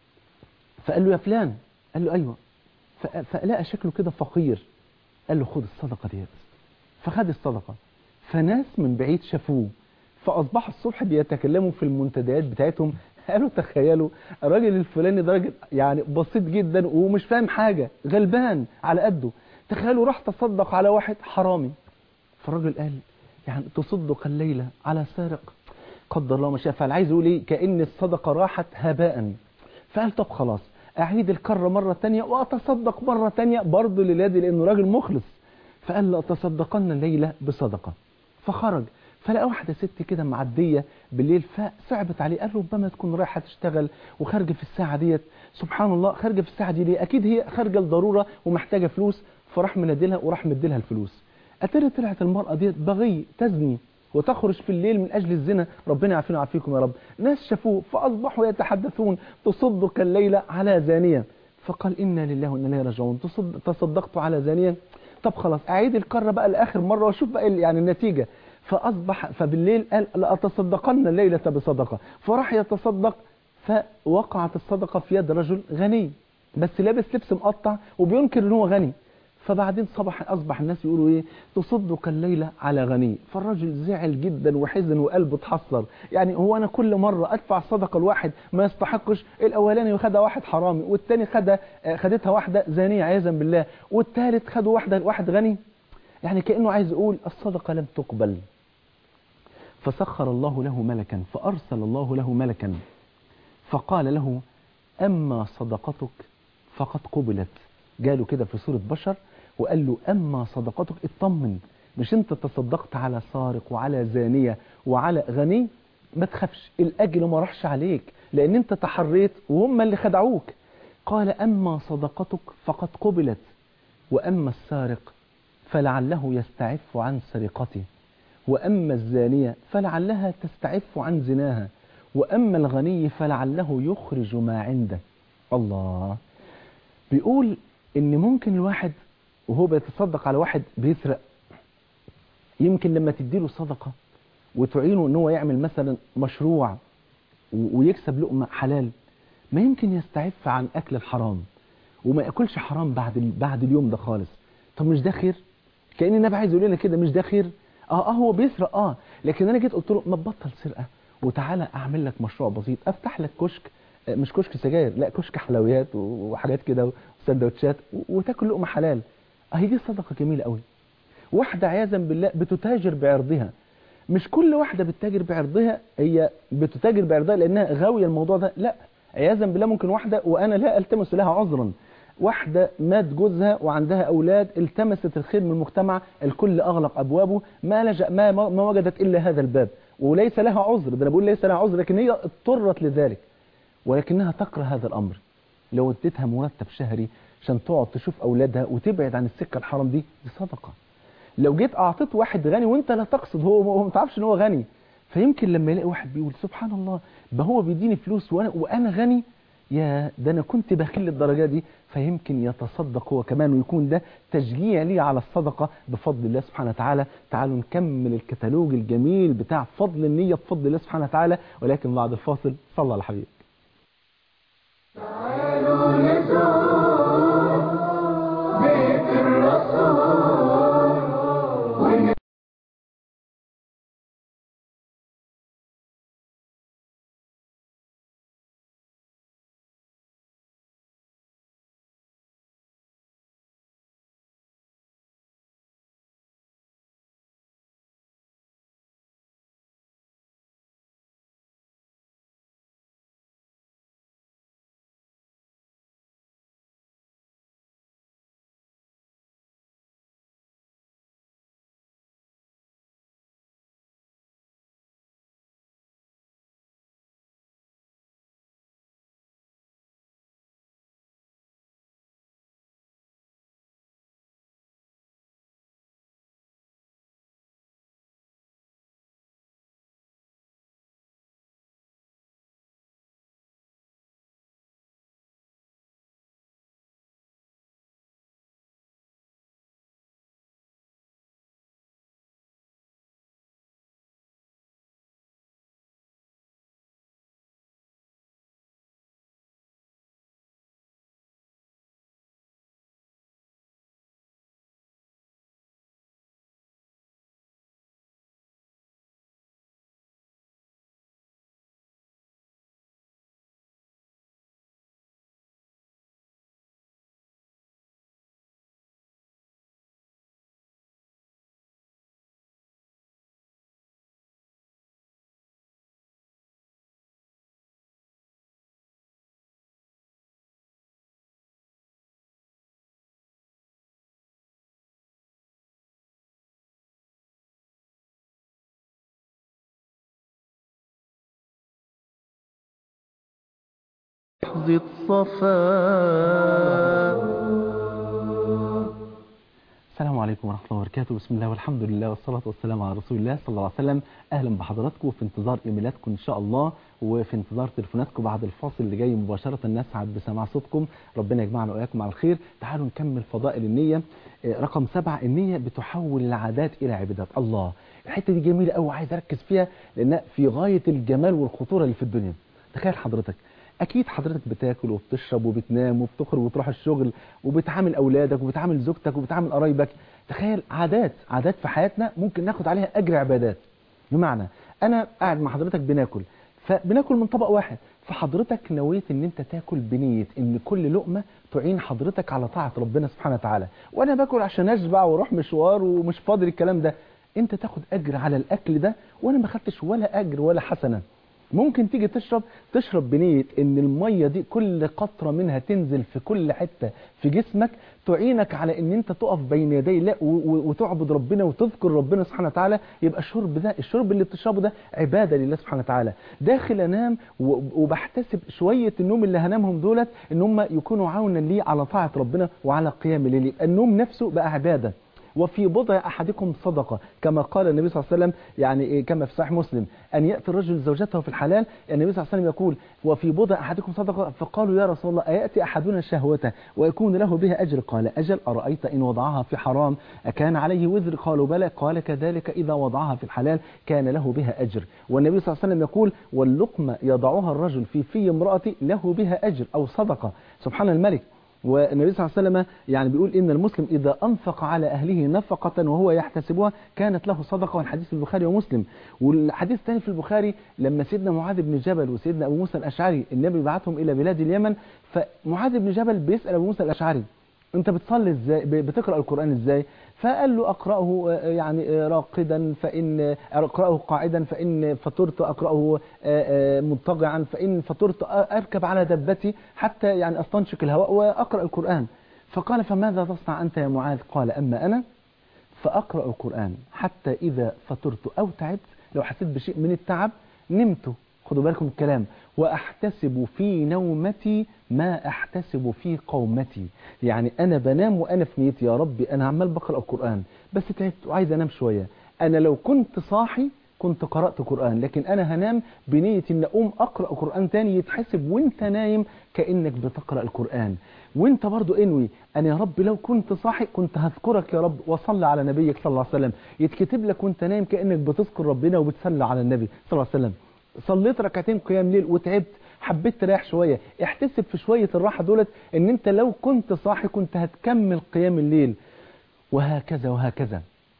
فقال له يا فلان قال له أيوة فلقى شكله كده فقير قال له خد الصدقة دي فخد الصدقة فناس من بعيد شافوه فأصبحوا الصبح بيتكلموا في المنتديات بتاعتهم قالوا تخيلوا الراجل الفلاني ده راجل يعني بسيط جدا ومش فاهم حاجة غلبان على قده تخيلوا راح تصدق على واحد حرامي فالراجل قال يعني تصدق الليلة على سارق قدر الله ما شاء فعل عايز يقول ايه كأن الصدقة راحت هباء فقال طب خلاص أعيد الكرة مرة تانية وأتصدق مرة تانية برضه للادي لأنه راجل مخلص فقال لأتصدقن الليلة بصدقة فخرج فلقى واحدة ست كده معدية بالليل فصعبت عليه قال ربما تكون رايحة تشتغل وخارجة في الساعة ديت سبحان الله خارجة في الساعة دي ليه أكيد هي خارجة لضرورة ومحتاجة فلوس فراح منادلها وراح مديلها الفلوس أترى طلعت المرأة ديت بغي تزني وتخرج في الليل من أجل الزنا ربنا يعافينا ويعافيكم يا رب ناس شافوه فأصبحوا يتحدثون تصدق الليلة على زانية فقال إنا لله وإنا إليه راجعون تصد... تصدقت على زانية طب خلاص أعيد الكرة بقى لآخر مرة وأشوف بقى يعني النتيجة فأصبح فبالليل قال لأتصدقن الليلة بصدقة فراح يتصدق فوقعت الصدقة في يد رجل غني بس لابس لبس مقطع وبينكر ان هو غني فبعدين صبح أصبح الناس يقولوا إيه تصدق الليلة على غني فالراجل زعل جدا وحزن وقلبه اتحسر يعني هو أنا كل مرة أدفع صدقة الواحد ما يستحقش الأولاني خدها واحد حرامي والتاني خدها آه، خدتها واحدة زانية عياذا بالله والتالت خدوا واحدة واحد غني يعني كأنه عايز يقول الصدقة لم تقبل فسخر الله له ملكا فأرسل الله له ملكا فقال له أما صدقتك فقد قبلت جاله كده في صورة بشر وقال له أما صدقتك اطمن مش انت تصدقت على سارق وعلى زانية وعلى غني ما تخافش الأجل ما راحش عليك لأن انت تحريت وهم اللي خدعوك قال أما صدقتك فقد قبلت وأما السارق فلعله يستعف عن سرقته وأما الزانية فلعلها تستعف عن زناها وأما الغني فلعله يخرج ما عنده الله بيقول إن ممكن الواحد وهو بيتصدق على واحد بيسرق يمكن لما تديله صدقة وتعينه ان هو يعمل مثلا مشروع و- ويكسب لقمة حلال ما يمكن يستعف عن أكل الحرام وما ياكلش حرام بعد ال- بعد اليوم ده خالص طب مش ده خير كأن النبي عايز يقول لنا كده مش ده خير اه اه هو بيسرق اه لكن انا جيت قلت له ما تبطل سرقه وتعالى اعمل لك مشروع بسيط افتح لك كشك آه، مش كشك سجاير لا كشك حلويات و- وحاجات كده وسندوتشات و- وتاكل لقمه حلال اهي دي صدقه جميله قوي واحده عياذا بالله بتتاجر بعرضها مش كل واحده بتتاجر بعرضها هي بتتاجر بعرضها لانها غاويه الموضوع ده لا عياذا بالله ممكن واحده وانا لا التمس لها عذرا واحدة مات جوزها وعندها أولاد التمست الخير من المجتمع الكل أغلق أبوابه ما لجأ ما, ما ما وجدت إلا هذا الباب وليس لها عذر ده أنا بقول ليس لها عذر لكن هي اضطرت لذلك ولكنها تكره هذا الأمر لو اديتها مرتب شهري عشان تقعد تشوف أولادها وتبعد عن السكة الحرام دي دي صدقة لو جيت أعطيت واحد غني وأنت لا تقصد هو هو ما تعرفش إن هو غني فيمكن لما يلاقي واحد بيقول سبحان الله ده هو بيديني فلوس وأنا وأنا غني يا ده انا كنت بخيل للدرجه دي فيمكن يتصدق هو كمان ويكون ده تشجيع لي على الصدقه بفضل الله سبحانه وتعالى تعالوا نكمل الكتالوج الجميل بتاع فضل النيه بفضل الله سبحانه وتعالى ولكن بعد الفاصل صلى على الحبيب تعالوا نزور بيت الرسول ون- لحظة الصفاء السلام عليكم ورحمة الله وبركاته بسم الله والحمد لله والصلاة والسلام على رسول الله صلى الله عليه وسلم أهلا بحضراتكم في انتظار إيميلاتكم إن شاء الله وفي انتظار تليفوناتكم بعد الفاصل اللي جاي مباشرة نسعد بسماع صوتكم ربنا يجمعنا وإياكم على الخير تعالوا نكمل فضائل النية آه، رقم سبعة النية بتحول العادات إلى عبادات الله الحتة دي جميلة قوي عايز أركز فيها لأنها في غاية الجمال والخطورة اللي في الدنيا تخيل حضرتك اكيد حضرتك بتاكل وبتشرب وبتنام وبتخرج وتروح الشغل وبتعامل اولادك وبتعامل زوجتك وبتعامل قرايبك تخيل عادات عادات في حياتنا ممكن ناخد عليها اجر عبادات بمعنى انا قاعد مع حضرتك بناكل فبناكل من طبق واحد فحضرتك نويت ان انت تاكل بنيه ان كل لقمه تعين حضرتك على طاعه ربنا سبحانه وتعالى وانا باكل عشان اشبع واروح مشوار ومش فاضي الكلام ده انت تاخد اجر على الاكل ده وانا ما خدتش ولا اجر ولا حسنه ممكن تيجي تشرب تشرب بنية ان المية دي كل قطرة منها تنزل في كل حتة في جسمك تعينك على ان انت تقف بين يدي الله و- و- وتعبد ربنا وتذكر ربنا سبحانه وتعالى يبقى الشرب ده الشرب اللي بتشربه ده عبادة لله سبحانه وتعالى داخل انام و- وبحتسب شوية النوم اللي هنامهم دولت ان هم يكونوا عونا لي على طاعة ربنا وعلى قيام الليل يبقى النوم نفسه بقى عبادة وفي بضع أحدكم صدقة كما قال النبي صلى الله عليه وسلم يعني إيه كما في صحيح مسلم أن يأتي الرجل زوجته في الحلال النبي صلى الله عليه وسلم يقول وفي بضع أحدكم صدقة فقالوا يا رسول الله أيأتي أحدنا شهوته ويكون له بها أجر قال أجل أرأيت إن وضعها في حرام أكان عليه وزر قالوا بلى قال كذلك إذا وضعها في الحلال كان له بها أجر والنبي صلى الله عليه وسلم يقول واللقمة يضعها الرجل في في امرأة له بها أجر أو صدقة سبحان الملك والنبي صلى الله عليه وسلم يعني بيقول إن المسلم إذا أنفق على أهله نفقة وهو يحتسبها كانت له صدقة والحديث في البخاري ومسلم والحديث الثاني في البخاري لما سيدنا معاذ بن جبل وسيدنا أبو موسى الأشعري النبي بعتهم إلى بلاد اليمن فمعاذ بن جبل بيسأل أبو موسى الأشعري انت بتصلي ازاي ب- بتقرا القران ازاي فقال له اقراه آه، يعني آه، راقدا فان آه، اقراه قاعدا فان فطرت اقراه آه، آه، مضطجعا فان فطرت آه، اركب على دبتي حتى يعني استنشق الهواء واقرا القران فقال فماذا تصنع انت يا معاذ قال اما انا فأقرأ القرآن حتى إذا فطرت أو تعبت لو حسيت بشيء من التعب نمت خدوا بالكم من الكلام وأحتسب في نومتي ما أحتسب في قومتي يعني أنا بنام وأنا في نيتي يا ربي أنا عمال بقرأ القرآن بس تعبت وعايز أنام شوية أنا لو كنت صاحي كنت قرأت قرآن لكن أنا هنام بنية أن أقوم أقرأ قرآن تاني يتحسب وانت نايم كأنك بتقرأ القرآن وانت برضو انوي أنا يا رب لو كنت صاحي كنت هذكرك يا رب وصلى على نبيك صلى الله عليه وسلم يتكتب لك وانت نايم كأنك بتذكر ربنا وبتصلي على النبي صلى الله عليه وسلم صليت ركعتين قيام ليل وتعبت حبيت تريح شوية احتسب في شوية الراحة دولت ان انت لو كنت صاحي كنت هتكمل قيام الليل وهكذا وهكذا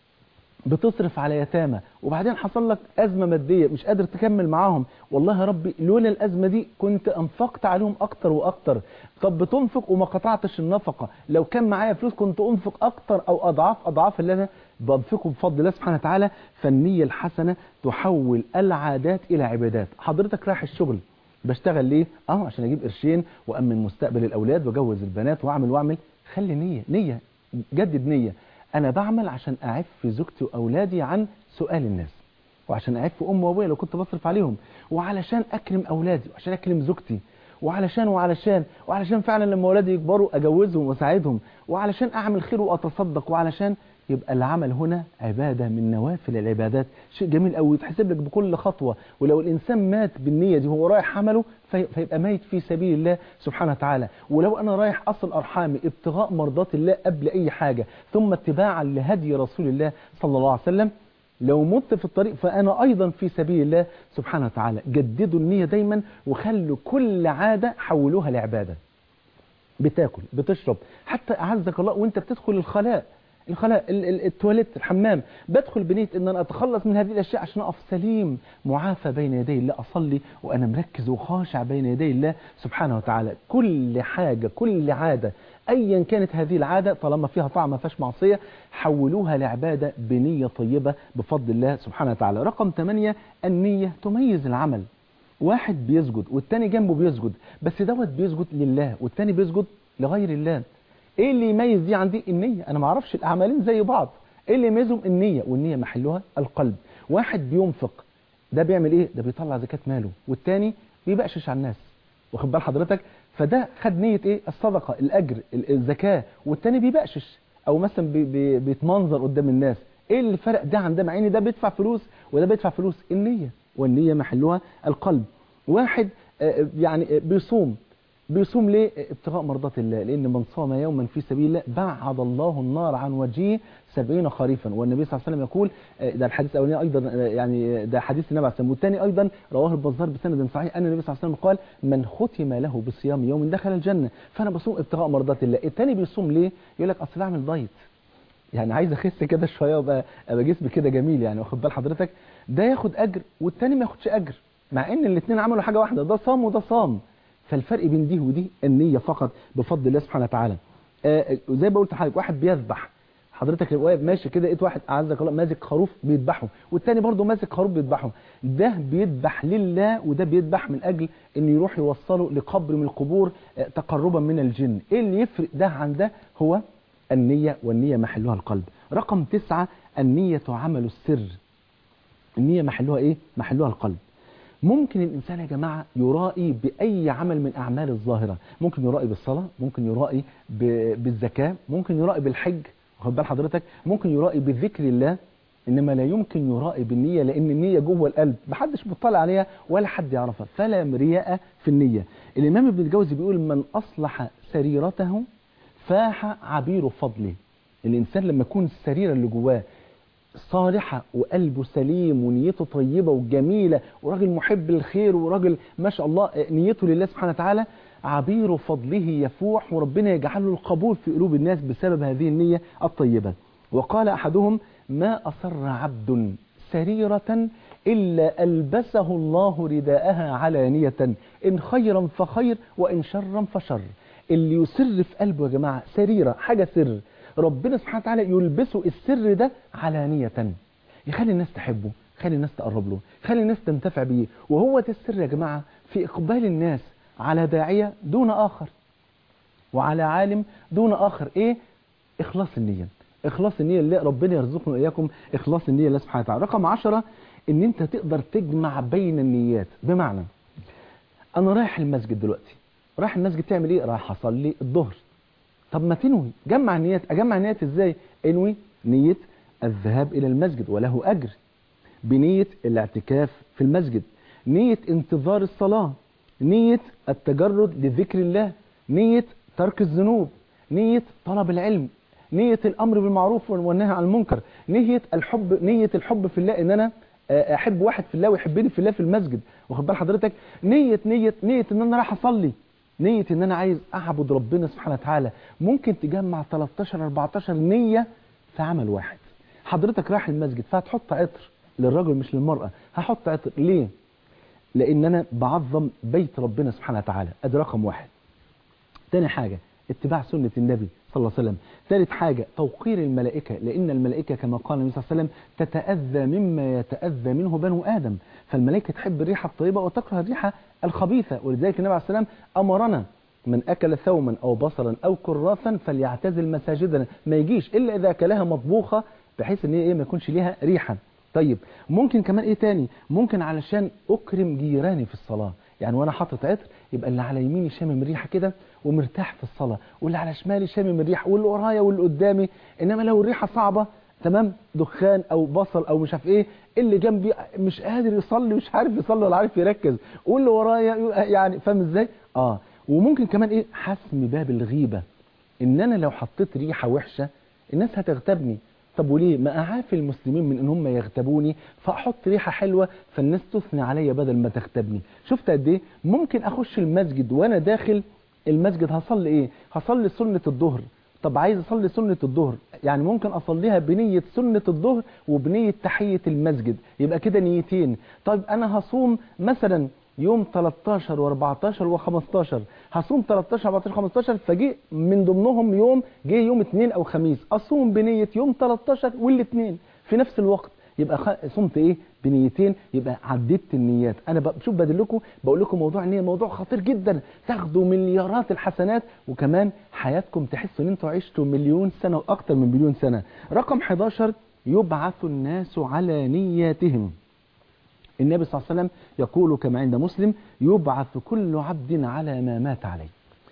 بتصرف على يتامى وبعدين حصل لك أزمة مادية مش قادر تكمل معاهم والله يا ربي لولا الأزمة دي كنت أنفقت عليهم أكتر وأكتر طب بتنفق وما قطعتش النفقة لو كان معايا فلوس كنت أنفق أكتر أو أضعاف أضعاف اللي أنا بنفقه بفضل الله سبحانه وتعالى فالنية الحسنة تحول العادات إلى عبادات حضرتك رايح الشغل بشتغل ليه؟ اه عشان اجيب قرشين وامن مستقبل الاولاد واجوز البنات واعمل واعمل خلي نيه نيه جدد نيه انا بعمل عشان اعف زوجتي واولادي عن سؤال الناس وعشان اعف امي وابويا لو كنت بصرف عليهم وعلشان اكرم اولادي وعشان اكرم زوجتي وعلشان وعلشان وعلشان فعلا لما اولادي يكبروا اجوزهم واساعدهم وعلشان اعمل خير واتصدق وعلشان يبقى العمل هنا عبادة من نوافل العبادات شيء جميل قوي يتحسب لك بكل خطوة ولو الإنسان مات بالنية دي وهو رايح عمله في- فيبقى ميت في سبيل الله سبحانه وتعالى ولو أنا رايح أصل أرحامي ابتغاء مرضات الله قبل أي حاجة ثم اتباعا لهدي رسول الله صلى الله عليه وسلم لو مت في الطريق فأنا أيضا في سبيل الله سبحانه وتعالى جددوا النية دايما وخلوا كل عادة حولوها لعبادة بتاكل بتشرب حتى أعزك الله وانت بتدخل الخلاء الخلاء ال- ال- التواليت الحمام بدخل بنية ان انا اتخلص من هذه الاشياء عشان اقف سليم معافى بين يدي الله اصلي وانا مركز وخاشع بين يدي الله سبحانه وتعالى كل حاجة كل عادة ايا كانت هذه العادة طالما فيها طعم ما فيهاش معصية حولوها لعبادة بنية طيبة بفضل الله سبحانه وتعالى رقم 8 النية تميز العمل واحد بيسجد والتاني جنبه بيسجد بس دوت بيسجد لله والتاني بيسجد لغير الله ايه اللي يميز دي عن دي النية انا ما اعرفش الاعمالين زي بعض ايه اللي يميزهم النية والنية محلها القلب واحد بينفق ده بيعمل ايه ده بيطلع زكاة ماله والتاني بيبقشش على الناس واخد بال حضرتك فده خد نية ايه الصدقة الاجر ال- الزكاة والتاني بيبقشش او مثلا بي بي بيتمنظر قدام الناس ايه اللي فرق ده عن ده مع ان ده بيدفع فلوس وده بيدفع فلوس النية والنية محلها القلب واحد آه، يعني آه، بيصوم بيصوم ليه ابتغاء مرضات الله لان من صام يوما في سبيل الله بعد الله النار عن وجهه سبعين خريفا والنبي صلى الله عليه وسلم يقول آه، ده الحديث الاولاني ايضا آه، يعني ده حديث النبي عليه الصلاه والسلام والثاني ايضا رواه البزار بسند صحيح ان النبي صلى الله عليه وسلم قال من ختم له بصيام يوم دخل الجنه فانا بصوم ابتغاء مرضات الله الثاني بيصوم ليه يقول لك اصل بعمل دايت يعني عايز اخس كده شويه وابقى ابقى جسمي كده جميل يعني واخد بال حضرتك ده ياخد اجر والتاني ما ياخدش اجر مع ان الاثنين عملوا حاجه واحده ده صام وده صام فالفرق بين دي ودي النيه فقط بفضل الله سبحانه وتعالى آه زي ما قلت لحضرتك واحد بيذبح حضرتك لو واقف ماشي كده لقيت واحد اعزك الله ماسك خروف بيذبحه والتاني برضه ماسك خروف بيذبحه ده بيذبح لله وده بيذبح من اجل انه يروح يوصله لقبر من القبور آه، تقربا من الجن ايه اللي يفرق ده عن ده هو النية والنية محلها القلب رقم تسعة النية عمل السر النية محلها ايه محلها القلب ممكن الإنسان يا جماعة يرائي بأي عمل من أعمال الظاهرة ممكن يرائي بالصلاة ممكن يرائي ب- بالزكاة ممكن يرائي بالحج واخد بال حضرتك ممكن يرائي بذكر الله إنما لا يمكن يرائي بالنية لأن النية جوه القلب محدش مطلع عليها ولا حد يعرفها فلا مرياء في النية الإمام ابن الجوزي بيقول من أصلح سريرته فاح عبير فضله الإنسان لما يكون السريرة اللي جواه صالحة وقلبه سليم ونيته طيبة وجميلة وراجل محب للخير وراجل ما شاء الله نيته لله سبحانه وتعالى عبير فضله يفوح وربنا يجعل له القبول في قلوب الناس بسبب هذه النية الطيبة وقال أحدهم ما أصر عبد سريرة إلا ألبسه الله رداءها علانية إن خيرا فخير وإن شرا فشر اللي يسر في قلبه يا جماعة سريرة حاجة سر ربنا سبحانه وتعالى يلبسه السر ده علانية يخلي الناس تحبه يخلي الناس تقرب له يخلي الناس تنتفع بيه وهو ده السر يا جماعة في إقبال الناس على داعية دون آخر وعلى عالم دون آخر إيه إخلاص النية إخلاص النية اللي ربنا يرزقنا وإياكم إخلاص النية لله سبحانه وتعالى رقم عشرة إن أنت تقدر تجمع بين النيات بمعنى أنا رايح المسجد دلوقتي رايح المسجد تعمل إيه رايح أصلي الظهر طب ما تنوي جمع النيات اجمع النيات ازاي انوي نية الذهاب الى المسجد وله اجر بنية الاعتكاف في المسجد نية انتظار الصلاة نية التجرد لذكر الله نية ترك الذنوب نية طلب العلم نية الامر بالمعروف والنهي عن المنكر نية الحب نية الحب في الله ان انا آه، احب واحد في الله ويحبني في الله في المسجد واخد بال حضرتك نية نية نية ان انا رايح اصلي نية ان انا عايز اعبد ربنا سبحانه وتعالى ممكن تجمع 13 14 نية في عمل واحد حضرتك رايح المسجد فهتحط عطر للرجل مش للمرأة هحط عطر ليه لان انا بعظم بيت ربنا سبحانه وتعالى ادي رقم واحد تاني حاجة اتباع سنة النبي صلى الله عليه وسلم ثالث حاجة توقير الملائكة لأن الملائكة كما قال النبي صلى الله عليه وسلم تتأذى مما يتأذى منه بنو آدم فالملائكة تحب الريحة الطيبة وتكره الريحة الخبيثة ولذلك النبي عليه الصلاة والسلام أمرنا من أكل ثوما أو بصلا أو كرافا فليعتزل مساجدنا ما يجيش إلا إذا أكلها مطبوخة بحيث إن هي إيه ما يكونش ليها ريحة طيب ممكن كمان إيه تاني ممكن علشان أكرم جيراني في الصلاة يعني وانا حاطط عطر يبقى اللي على يميني شامم ريحه كده ومرتاح في الصلاه واللي على شمالي شامم الريحه واللي ورايا واللي قدامي انما لو الريحه صعبه تمام دخان او بصل او مش عارف ايه اللي جنبي مش قادر يصلي مش عارف يصلي ولا عارف يركز واللي ورايا يعني فاهم ازاي اه وممكن كمان ايه حسم باب الغيبه ان انا لو حطيت ريحه وحشه الناس هتغتابني طب وليه ما اعافي المسلمين من ان هم يغتابوني فاحط ريحه حلوه فالناس تثني عليا بدل ما تغتابني شفت قد ايه ممكن اخش المسجد وانا داخل المسجد هصلي ايه هصلي سنه الظهر طب عايز اصلي سنه الظهر يعني ممكن اصليها بنيه سنه الظهر وبنيه تحيه المسجد يبقى كده نيتين طيب انا هصوم مثلا يوم 13 و14 و15 هصوم 13 14 15 فجي من ضمنهم يوم جه يوم اثنين او خميس اصوم بنيه يوم 13 والاثنين في نفس الوقت يبقى خ... صمت ايه بنيتين يبقى عددت النيات انا بشوف بدلكم بقول لكم موضوع النيه موضوع خطير جدا تاخدوا مليارات الحسنات وكمان حياتكم تحسوا ان انتوا عشتوا مليون سنه واكتر من مليون سنه رقم 11 يبعث الناس على نياتهم النبي صلى الله عليه وسلم يقول كما عند مسلم يبعث كل عبد على ما مات عليه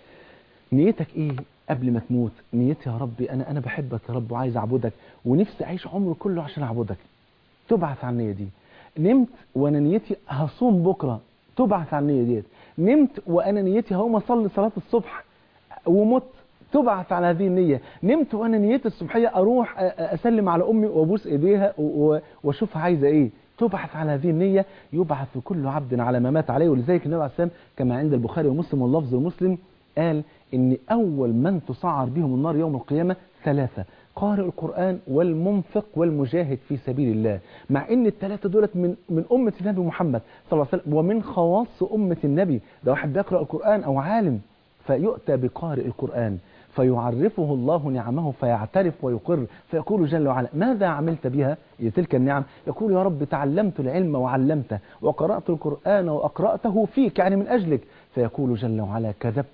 نيتك ايه قبل ما تموت نيتي يا ربي انا انا بحبك يا رب وعايز اعبدك ونفسي اعيش عمري كله عشان اعبدك تبعث على النيه دي نمت وانا نيتي هصوم بكره تبعث على النية ديت نمت وأنا نيتي هقوم أصلي صلاة الصبح ومت تبعث على هذه النية نمت وأنا نيتي الصبحية أروح أ- أ- أسلم على أمي وأبوس إيديها و- و- وأشوفها عايزة إيه تبعث على هذه النية يبعث كل عبد على ما مات عليه ولذلك النبي عليه السلام كما عند البخاري ومسلم واللفظ المسلم قال إن أول من تصعر بهم النار يوم القيامة ثلاثة قارئ القرآن والمنفق والمجاهد في سبيل الله مع ان الثلاثه دولت من من امه النبي محمد صلى الله عليه وسلم ومن خواص امه النبي ده واحد بيقرا القرآن او عالم فيؤتى بقارئ القرآن فيعرفه الله نعمه فيعترف ويقر فيقول جل وعلا ماذا عملت بها تلك النعم يقول يا رب تعلمت العلم وعلمته وقرأت القرآن وأقرأته فيك يعني من أجلك فيقول جل وعلا كذبت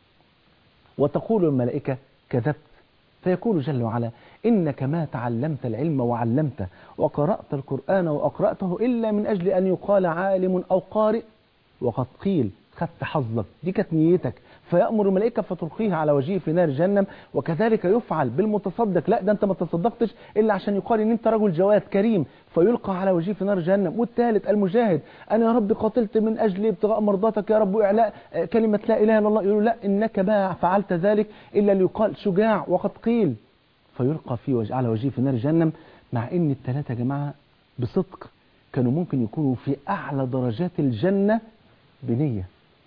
وتقول الملائكة كذبت فيقول جل وعلا إنك ما تعلمت العلم وعلمته وقرأت القرآن وأقرأته إلا من أجل أن يقال عالم أو قارئ وقد قيل خدت حظك دي كانت نيتك فيأمر الملائكة فتلقيها على وجهه في نار جهنم وكذلك يفعل بالمتصدق لا ده انت ما تصدقتش الا عشان يقال ان انت رجل جواد كريم فيلقى على وجهه في نار جهنم والثالث المجاهد انا يا رب قاتلت من اجل ابتغاء مرضاتك يا رب واعلاء آه، كلمة لا اله الا الله يقول لا انك ما فعلت ذلك الا ليقال شجاع وقد قيل فيلقى في وجه على وجهه في نار جهنم مع ان الثلاثة يا جماعة بصدق كانوا ممكن يكونوا في اعلى درجات الجنة بنية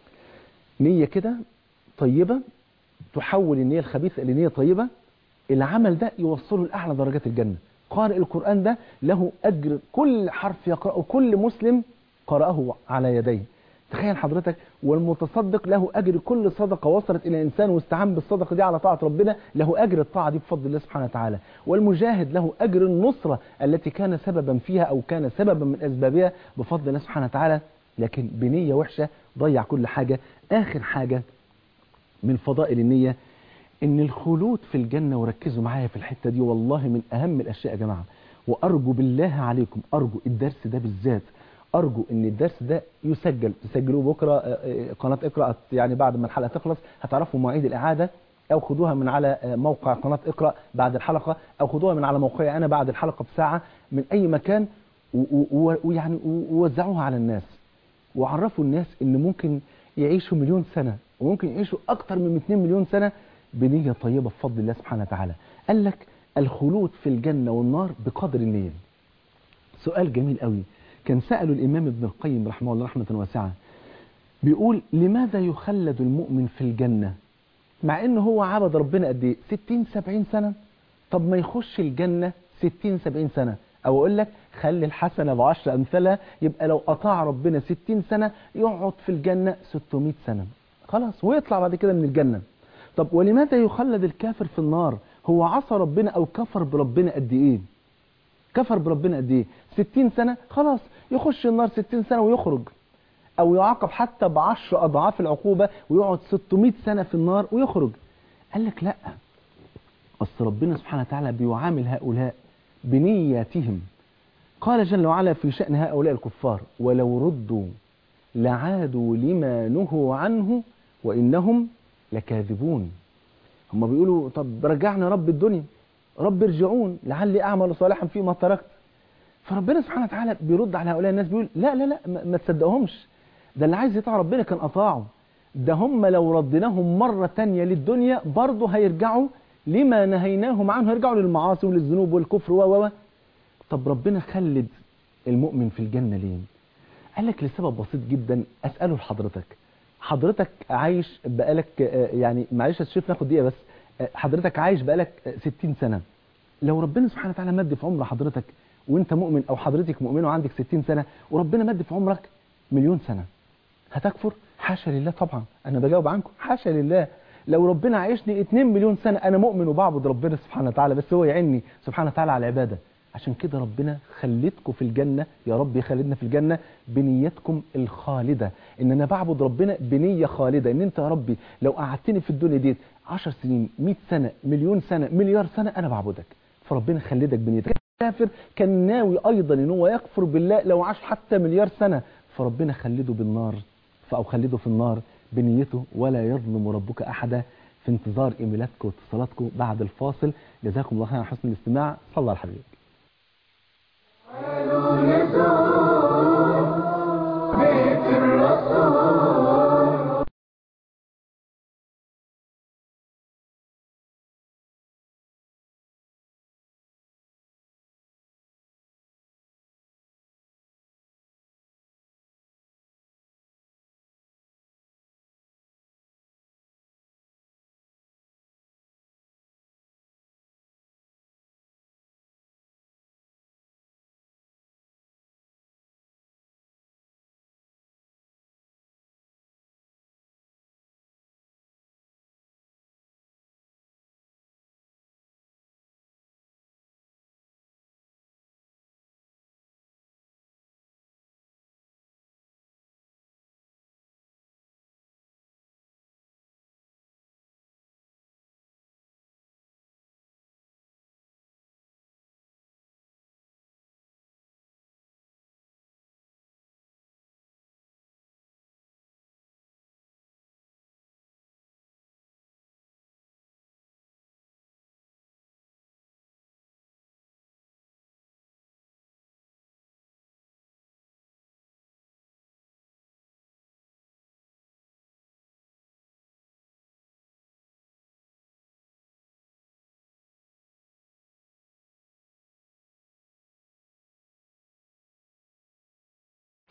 نية كده طيبة تحول النية الخبيثة إلى نية طيبة العمل ده يوصله لأعلى درجات الجنة قارئ القرآن ده له أجر كل حرف يقرأه كل مسلم قرأه على يديه تخيل حضرتك والمتصدق له أجر كل صدقة وصلت إلى إنسان واستعان بالصدقة دي على طاعة ربنا له أجر الطاعة دي بفضل الله سبحانه وتعالى والمجاهد له أجر النصرة التي كان سببا فيها أو كان سببا من أسبابها بفضل الله سبحانه وتعالى لكن بنية وحشة ضيع كل حاجة آخر حاجة من فضائل النية ان الخلود في الجنة وركزوا معايا في الحتة دي والله من اهم الاشياء يا جماعة وارجو بالله عليكم ارجو الدرس ده بالذات ارجو ان الدرس ده يسجل تسجلوه بكرة آه، آه، قناة اقرأ يعني بعد ما الحلقة تخلص هتعرفوا مواعيد الاعادة او خدوها من على آه، موقع قناة اقرأ بعد الحلقة او خدوها من على موقعي انا بعد الحلقة بساعة من اي مكان و- و- و- ويعني و- ووزعوها على الناس وعرفوا الناس ان ممكن يعيشوا مليون سنة وممكن يعيشوا اكتر من 2 مليون سنة بنية طيبة بفضل الله سبحانه وتعالى قال لك الخلود في الجنة والنار بقدر النية سؤال جميل قوي كان سأله الإمام ابن القيم رحمه الله رحمة واسعة بيقول لماذا يخلد المؤمن في الجنة مع انه هو عبد ربنا قد ايه 60 70 سنة طب ما يخش الجنة 60 70 سنة او اقول لك خلي الحسنة بعشر امثالها يبقى لو اطاع ربنا 60 سنة يقعد في الجنة 600 سنة خلاص ويطلع بعد كده من الجنة طب ولماذا يخلد الكافر في النار هو عصى ربنا او كفر بربنا قد ايه كفر بربنا قد ايه 60 سنة خلاص يخش النار 60 سنة ويخرج او يعاقب حتى بعشر اضعاف العقوبة ويقعد 600 سنة في النار ويخرج قال لك لا اصل ربنا سبحانه وتعالى بيعامل هؤلاء بنياتهم قال جل وعلا في شأن هؤلاء الكفار ولو ردوا لعادوا لما نهوا عنه وإنهم لكاذبون هم بيقولوا طب رجعنا رب الدنيا رب ارجعون لعلي أعمل صالحا فيما تركت فربنا سبحانه وتعالى بيرد على هؤلاء الناس بيقول لا لا لا ما ما تصدقهمش ده اللي عايز يطاع ربنا كان أطاعه ده هم لو ردناهم مرة تانية للدنيا برضه هيرجعوا لما نهيناهم عنه هيرجعوا للمعاصي وللذنوب والكفر و و طب ربنا خلد المؤمن في الجنة ليه قال لك لسبب بسيط جدا أسأله لحضرتك حضرتك عايش بقالك آه، يعني معلش يا شريف ناخد دقيقة بس آه، حضرتك عايش بقالك آه، 60 سنة لو ربنا سبحانه وتعالى مد في عمر حضرتك وانت مؤمن او حضرتك مؤمنه وعندك 60 سنة وربنا مد في عمرك مليون سنة هتكفر حاشا لله طبعا انا بجاوب عنكم حاشا لله لو ربنا عايشني 2 مليون سنة انا مؤمن وبعبد ربنا سبحانه وتعالى بس هو يعيني سبحانه وتعالى على العبادة عشان كده ربنا خلدكم في الجنة يا رب يخلدنا في الجنة بنيتكم الخالدة ان انا بعبد ربنا بنية خالدة ان انت يا ربي لو قعدتني في الدنيا ديت 10 سنين 100 سنة مليون سنة مليار سنة انا بعبدك فربنا خلدك بنيتك كافر كان ناوي ايضا ان هو يكفر بالله لو عاش حتى مليار سنة فربنا خلده بالنار او خلده في النار بنيته ولا يظلم ربك احدا في انتظار ايميلاتكم واتصالاتكم بعد الفاصل جزاكم الله خيرا على حسن الاستماع صلى على الحبيب بيت الرسول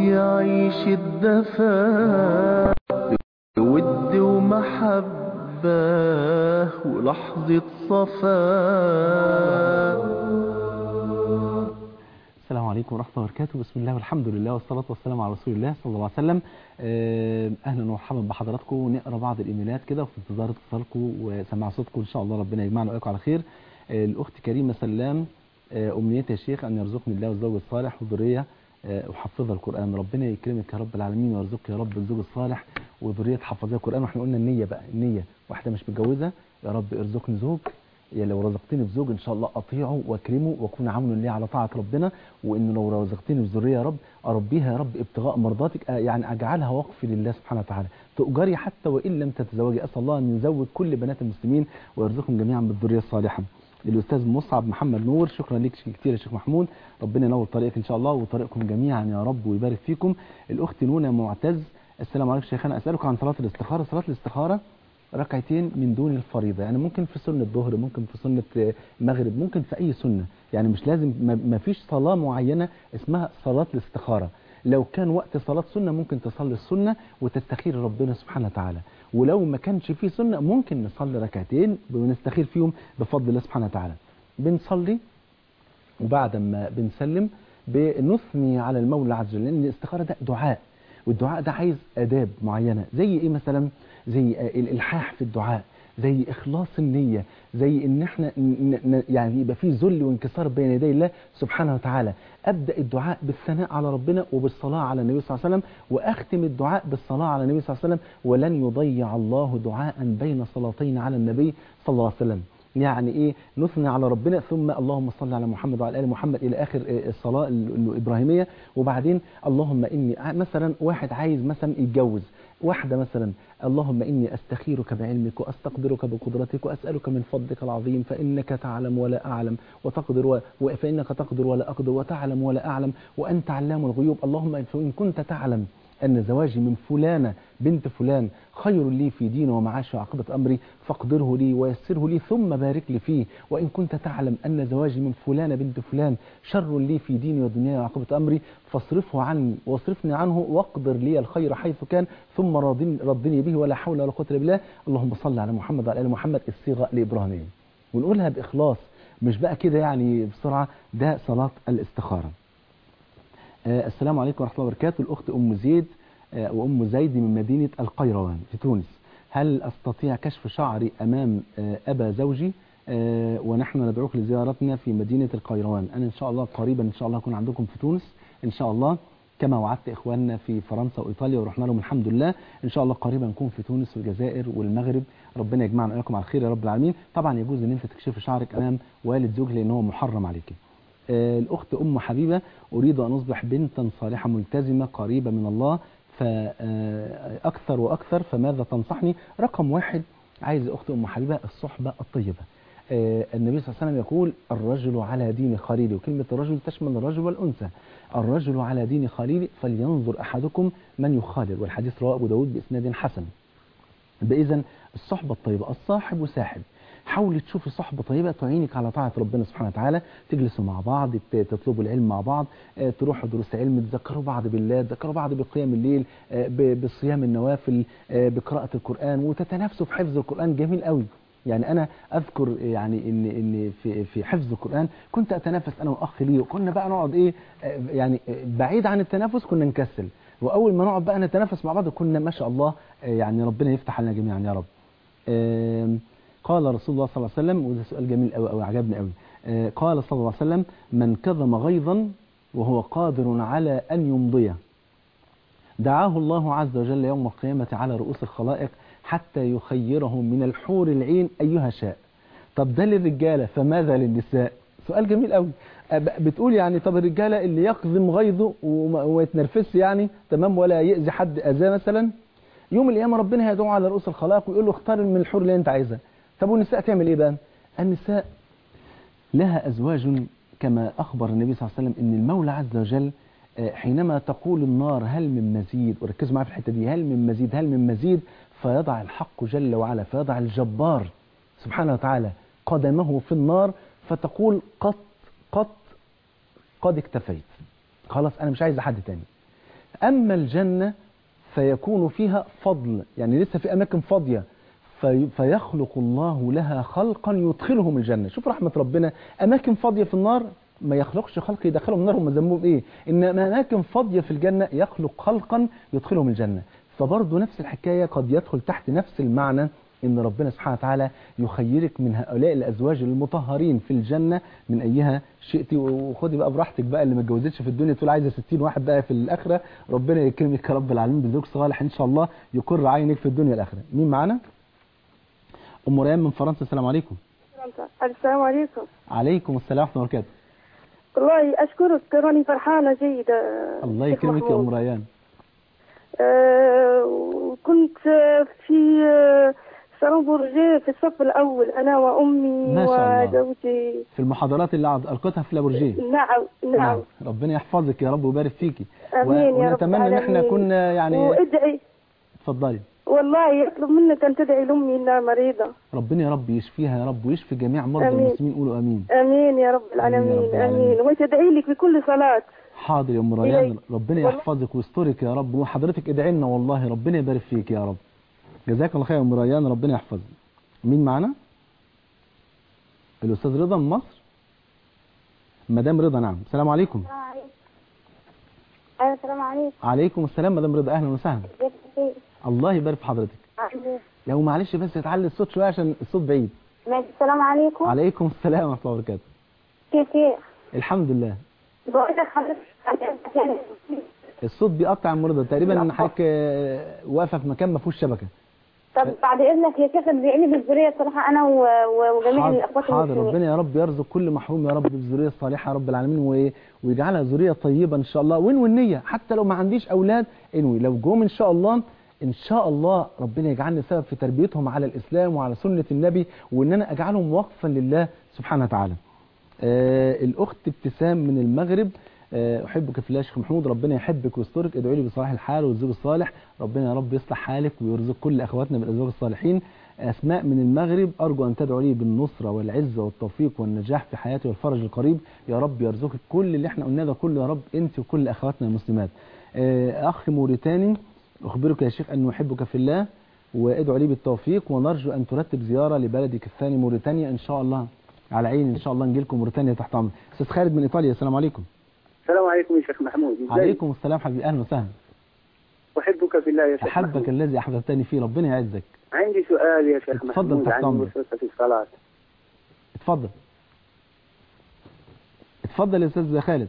يعيش الدفا بود ومحبة ولحظة صفا السلام عليكم ورحمة الله وبركاته بسم الله والحمد لله والصلاة والسلام على رسول الله صلى الله عليه وسلم آه، أهلا ومرحبا بحضراتكم نقرأ بعض الإيميلات كده وفي انتظار اتصالكم وسماع صوتكم إن شاء الله ربنا يجمعنا وإياكم على خير آه، الأخت كريمة سلام آه، أمنيتي يا شيخ أن يرزقني الله الزوج الصالح وذرية آه، أحفظها القرآن ربنا يكرمك يا رب العالمين ويرزقك يا رب الزوج الصالح وذرية تحفظها القرآن واحنا قلنا النية بقى النية واحدة مش متجوزة يا رب ارزقني زوج يا لو رزقتني بزوج ان شاء الله اطيعه واكرمه واكون عونا ليه على طاعه ربنا وان لو رزقتني بذريه يا رب اربيها يا رب ابتغاء مرضاتك آه، يعني اجعلها وقف لله سبحانه وتعالى تؤجري حتى وان لم تتزوجي اسال الله ان يزوج كل بنات المسلمين ويرزقهم جميعا بالذريه الصالحه الاستاذ مصعب محمد نور شكرا لك كتير يا شيخ محمود ربنا ينور طريقك ان شاء الله وطريقكم جميعا يا رب ويبارك فيكم الاخت نونا معتز السلام عليكم شيخنا اسالك عن صلاه الاستخاره صلاه الاستخاره ركعتين من دون الفريضة يعني ممكن في سنة الظهر ممكن في سنة مغرب ممكن في أي سنة يعني مش لازم ما ما فيش صلاة معينة اسمها صلاة الاستخارة لو كان وقت صلاة سنة ممكن تصلي السنة وتستخير ربنا سبحانه وتعالى ولو ما كانش فيه سنة ممكن نصلي ركعتين ونستخير فيهم بفضل الله سبحانه وتعالى بنصلي وبعد ما بنسلم بنثني على المولى عز وجل لان الاستخاره ده دعاء والدعاء ده عايز اداب معينه زي ايه مثلا زي آه، الالحاح في الدعاء زي اخلاص النيه زي ان احنا ن- ن- يعني يبقى في ذل وانكسار بين يدي الله سبحانه وتعالى ابدا الدعاء بالثناء على ربنا وبالصلاه على النبي صلى الله عليه وسلم واختم الدعاء بالصلاه على النبي صلى الله عليه وسلم ولن يضيع الله دعاء بين صلاتين على النبي صلى الله عليه وسلم يعني ايه نثني على ربنا ثم اللهم صل على محمد وعلى ال محمد الى اخر آه، الصلاه ال- الابراهيميه وبعدين اللهم اني ع- مثلا واحد عايز مثلا يتجوز واحده مثلا اللهم اني استخيرك بعلمك واستقدرك بقدرتك واسالك من فضلك العظيم فانك تعلم ولا اعلم وتقدر و... و- فانك تقدر ولا اقدر وتعلم ولا اعلم وانت علام الغيوب اللهم ان كنت تعلم أن زواجي من فلانة بنت فلان خير لي في ديني ومعاشي وعاقبة أمري فاقدره لي ويسره لي ثم بارك لي فيه وإن كنت تعلم أن زواجي من فلانة بنت فلان شر لي في ديني ودنياي وعاقبة أمري فاصرفه عني واصرفني عنه واقدر لي الخير حيث كان ثم راضني ردني به ولا حول ولا قوة إلا بالله اللهم صل على محمد وعلى آل محمد الصيغة الإبراهيمية ونقولها بإخلاص مش بقى كده يعني بسرعة ده صلاة الاستخارة آه، السلام عليكم ورحمة الله وبركاته الأخت أم زيد آه، وأم زيد من مدينة القيروان في تونس هل أستطيع كشف شعري أمام آه، أبا زوجي آه، ونحن ندعوك لزيارتنا في مدينة القيروان أنا إن شاء الله قريبا إن شاء الله أكون عندكم في تونس إن شاء الله كما وعدت إخواننا في فرنسا وإيطاليا ورحنا لهم الحمد لله إن شاء الله قريبا نكون في تونس والجزائر والمغرب ربنا يجمعنا وإياكم على خير يا رب العالمين طبعا يجوز إن أنت تكشف شعرك أمام والد زوج لأن هو محرم عليك آه، الأخت أم حبيبة أريد أن أصبح بنتا صالحة ملتزمة قريبة من الله فأكثر وأكثر فماذا تنصحني رقم واحد عايز أخت أم حبيبة الصحبة الطيبة آه، النبي صلى الله عليه وسلم يقول الرجل على دين خليله وكلمة الرجل تشمل الرجل والأنثى الرجل على دين خليله فلينظر أحدكم من يخالل والحديث رواه أبو داود بإسناد حسن بإذن الصحبة الطيبة الصاحب وساحب حاولي تشوفي صحبة طيبة تعينك على طاعة ربنا سبحانه وتعالى تجلسوا مع بعض ت- تطلبوا العلم مع بعض آه، تروحوا دروس علم تذكروا بعض بالله تذكروا بعض بقيام الليل آه، ب- بصيام النوافل آه، بقراءة القرآن وتتنافسوا في حفظ القرآن جميل قوي يعني انا اذكر يعني ان ان في في حفظ القران كنت اتنافس انا واخ لي وكنا بقى نقعد ايه آه، يعني آه، بعيد عن التنافس كنا نكسل واول ما نقعد بقى نتنافس مع بعض كنا ما شاء الله آه، يعني ربنا يفتح علينا جميعا يا رب آم، قال رسول الله صلى الله عليه وسلم وده سؤال جميل قوي قوي عجبني قوي آه، قال صلى الله عليه وسلم من كظم غيظا وهو قادر على ان يمضيه دعاه الله عز وجل يوم القيامة على رؤوس الخلائق حتى يخيره من الحور العين أيها شاء طب ده للرجالة فماذا للنساء سؤال جميل قوي أب- بتقول يعني طب الرجالة اللي يقزم غيظه وما وما يتنرفزش يعني تمام ولا يأذي حد أذاه مثلا يوم القيامة ربنا هيدعو على رؤوس الخلائق ويقول له اختار من الحور اللي انت عايزها طب والنساء تعمل ايه بقى النساء لها أزواج كما أخبر النبي صلى الله عليه وسلم أن المولى عز وجل آه، حينما تقول النار هل من مزيد وركزوا معايا في الحتة دي هل من مزيد هل من مزيد فيضع الحق جل وعلا فيضع الجبار سبحانه وتعالى قدمه في النار فتقول قط قط قد اكتفيت خلاص أنا مش عايز حد تاني أما الجنة فيكون فيها فضل يعني لسه في أماكن فاضية في فيخلق الله لها خلقا يدخلهم الجنة شوف رحمة ربنا أماكن فاضية في النار ما يخلقش خلق يدخلهم النار هم ذنبهم ايه انما اماكن فاضيه في الجنه يخلق خلقا يدخلهم الجنه فبرضه نفس الحكايه قد يدخل تحت نفس المعنى ان ربنا سبحانه وتعالى يخيرك من هؤلاء الازواج المطهرين في الجنه من ايها شئتي وخدي بقى براحتك بقى اللي ما اتجوزتش في الدنيا تقول عايزه 60 واحد بقى في الاخره ربنا يكرمك يا رب العالمين بزوج صالح ان شاء الله يقر عينك في الدنيا والاخره مين معانا ام ريان من فرنسا السلام عليكم السلام عليكم عليكم السلام ورحمه الله وبركاته والله أشكرك راني فرحانة جيدة الله شيخ يكرمك يا محمود. ام ريان آه، وكنت آه، في آه، صالون بورجيه في الصف الأول أنا وأمي ما شاء الله. وزوجي في المحاضرات اللي عد- القيتها في لابورجيه نعم نعم ربنا يحفظك يا رب ويبارك فيكي آمين يا رب ونتمنى ان احنا العالمين. كنا يعني وادعي اتفضلي والله يطلب منك أن تدعي لأمي إنها مريضة ربنا يا رب يشفيها يا رب ويشفي جميع مرضى آمين. المسلمين قولوا امين آمين يا رب العالمين رب العالمين. آمين وتدعي لك في كل صلاة حاضر يا ام ريان إليك. ربنا والله. يحفظك ويسترك يا رب وحضرتك ادعي لنا والله ربنا يبارك فيك يا رب جزاك الله خير يا ام ريان ربنا يحفظك مين معانا الاستاذ رضا من مصر مدام رضا نعم السلام عليكم أيوة السلام عليكم عليكم السلام مدام رضا اهلا وسهلا كيف كيف الله يبارك في حضرتك عامل لو معلش بس تعلي الصوت شويه عشان الصوت بعيد ماشي السلام عليكم عليكم السلام ورحمه الله وبركاته كيف كيف الحمد لله بقول لك حضرتك الصوت بيقطع المرضى تقريبا ان حضرتك آه، واقفه في مكان ما فيهوش شبكه طب بعد اذنك يا شيخ ادعي لي بالذريه صراحه انا و- و- وجميع حاضر, الاخوات حاضر المسلمين ربنا يا رب يرزق كل محروم يا رب بالذريه الصالحه يا رب العالمين و- ويجعلها ذريه طيبه ان شاء الله وانوي النيه حتى لو ما عنديش اولاد انوي لو جم ان شاء الله ان شاء الله ربنا يجعلني سبب في تربيتهم على الاسلام وعلى سنه النبي وان انا اجعلهم وقفا لله سبحانه وتعالى آه الاخت ابتسام من المغرب آه احبك في الله يا شيخ محمود ربنا يحبك ويسترك ادعوا لي بصلاح الحال والزوج الصالح ربنا يا رب يصلح حالك ويرزق كل اخواتنا بالازواج الصالحين اسماء من المغرب ارجو ان تدعوا لي بالنصره والعزه والتوفيق والنجاح في حياتي والفرج القريب يا رب يرزقك كل اللي احنا قلناه ده كله يا رب انت وكل اخواتنا المسلمات آه اخ موريتاني اخبرك يا شيخ انه احبك في الله وادعوا لي بالتوفيق ونرجو ان ترتب زياره لبلدك الثاني موريتانيا ان شاء الله على عيني ان شاء الله نجي لكم موريتانيا تحت امر استاذ خالد من ايطاليا السلام عليكم السلام عليكم يا شيخ محمود ازيك؟ عليكم السلام حبيبي اهلا وسهلا احبك في الله يا شيخ احبك محمود. الذي احببتني فيه ربنا يعزك عندي سؤال يا شيخ اتفضل محمود تحت عن أمرك. الوسوسه في الصلاه اتفضل اتفضل يا استاذ خالد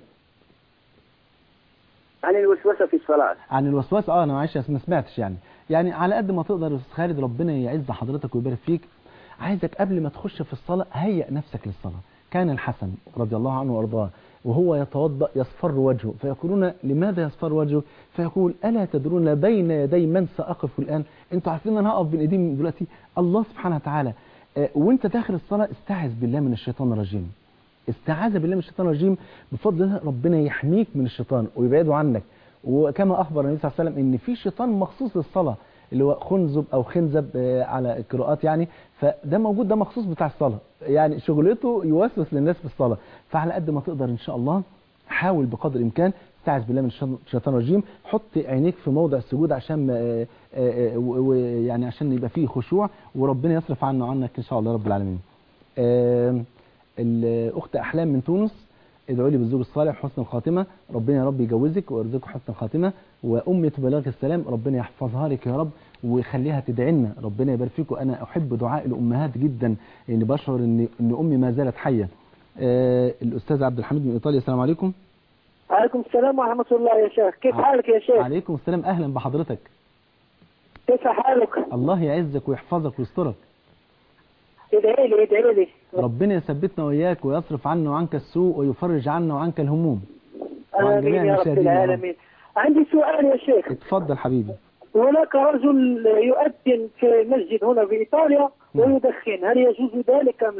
عن الوسوسه في الصلاه عن الوسواس اه انا معلش ما سمعتش يعني يعني على قد ما تقدر يا استاذ خالد ربنا يعز حضرتك ويبارك فيك عايزك قبل ما تخش في الصلاه هيئ نفسك للصلاه كان الحسن رضي الله عنه وارضاه وهو يتوضا يصفر وجهه فيقولون لماذا يصفر وجهه فيقول الا تدرون بين يدي من ساقف الان انتوا عارفين ان انا هقف بين ايدين دلوقتي الله سبحانه وتعالى آه، وانت داخل الصلاه استعذ بالله من الشيطان الرجيم استعاذ بالله من الشيطان الرجيم بفضل الله ربنا يحميك من الشيطان ويبعده عنك وكما اخبر النبي صلى الله عليه وسلم ان في شيطان مخصوص للصلاه اللي هو خنزب او خنزب آه، على القراءات يعني فده موجود ده مخصوص بتاع الصلاه يعني شغلته يوسوس للناس في الصلاه فعلى قد ما تقدر ان شاء الله حاول بقدر الامكان استعذ بالله من الشيطان- الشيطان الرجيم حط عينيك في موضع السجود عشان ما- آه، آه، و- و- يعني عشان يبقى فيه خشوع وربنا يصرف عنه عنك ان شاء الله رب العالمين آم، الاخت احلام من تونس ادعوا لي بالزوج الصالح وحسن الخاتمه ربنا يا رب يجوزك ويرزقك حسن الخاتمه وامي تبلغك السلام ربنا يحفظها لك يا رب ويخليها تدعي لنا ربنا يبارك فيك وانا احب دعاء الامهات جدا لاني بشعر ان ان امي ما زالت حيه آه الاستاذ عبد الحميد من ايطاليا السلام عليكم عليكم السلام ورحمة الله يا شيخ كيف حالك يا شيخ عليكم السلام اهلا بحضرتك كيف حالك الله يعزك ويحفظك ويسترك ادعي لي ادعي لي ربنا يثبتنا واياك ويصرف عنا وعنك السوء ويفرج عنا وعنك الهموم وعن آمين جميع يا رب المشاهدين يا رب. العالمين عندي سؤال يا شيخ اتفضل حبيبي هناك رجل يؤذن في مسجد هنا في إيطاليا نعم. ويدخن هل يجوز ذلك أم لا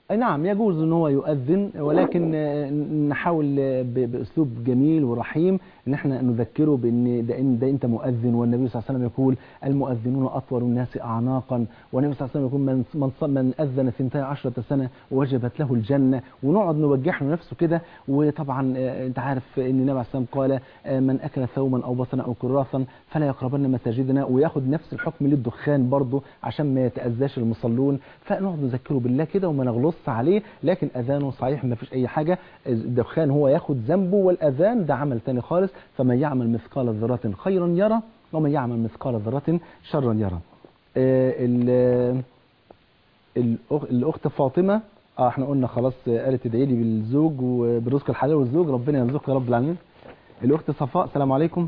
أي نعم يجوز ان هو يؤذن ولكن آه، نحاول آه، ب- باسلوب جميل ورحيم ان احنا نذكره بان ده, إن ده انت مؤذن والنبي صلى الله عليه وسلم يقول المؤذنون اطول الناس اعناقا والنبي صلى الله عليه وسلم يقول من من, ص- من اذن ثنتي عشرة سنه وجبت له الجنه ونقعد نوجه له نفسه كده وطبعا آه، انت عارف ان النبي عليه الصلاه والسلام قال آه، من اكل ثوما او بصلا او كراسا فلا يقربن مساجدنا وياخد نفس الحكم للدخان برضه عشان ما يتاذاش المصلون فنقعد نذكره بالله كده وما نغلص عليه لكن اذانه صحيح ما فيش اي حاجه الدخان هو ياخد ذنبه والاذان ده عمل تاني خالص فمن يعمل مثقال ذره خيرا يرى ومن يعمل مثقال ذره شرا يرى آه، ال- الأخ- الاخت فاطمه اه احنا قلنا خلاص آه، قالت ادعي لي بالزوج وبالرزق الحلال والزوج ربنا يرزقك يا رب العالمين الاخت صفاء السلام عليكم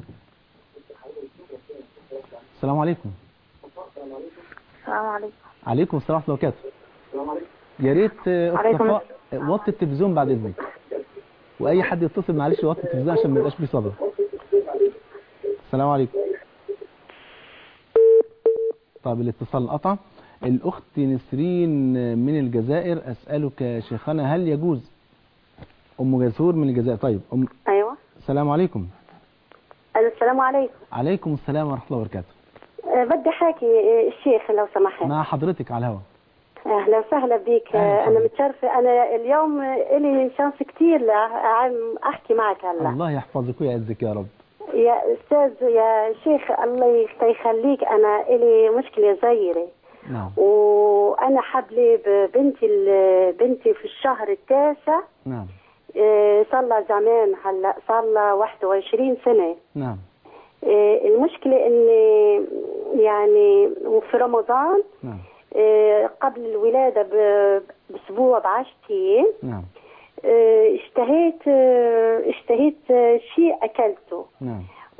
السلام عليكم السلام عليكم عليكم السلام ورحمه الله وبركاته يا ريت آه، اخت عليكم صفاء آه، وطي التلفزيون بعد اذنك واي حد يتصل معلش يوطي التلفزيون عشان ما يبقاش فيه صدى السلام عليكم طب الاتصال انقطع الاخت نسرين من الجزائر اسالك يا شيخنا هل يجوز ام جسور من الجزائر طيب أم... ايوه السلام عليكم السلام عليكم عليكم السلام ورحمه الله وبركاته أه، بدي حاكي أه، الشيخ لو سمحت مع حضرتك على الهواء اهلا وسهلا بك أهلا أه، انا وسهلا. متشرفه انا اليوم أه، الي شانس كثير عم احكي معك هلا الله يحفظك ويعزك يا رب يا استاذ يا شيخ الله يخ- يخليك انا الي مشكله صغيره نعم وانا حبلي ببنتي ال- بنتي في الشهر التاسع نعم أه، صار لها زمان هلا صار لها 21 سنه نعم أه، المشكله اني يعني وفي رمضان نعم آه، قبل الولادة ب- بأسبوع بعشرة أيام نعم آه، اشتهيت آه، اشتهيت آه، شيء أكلته نعم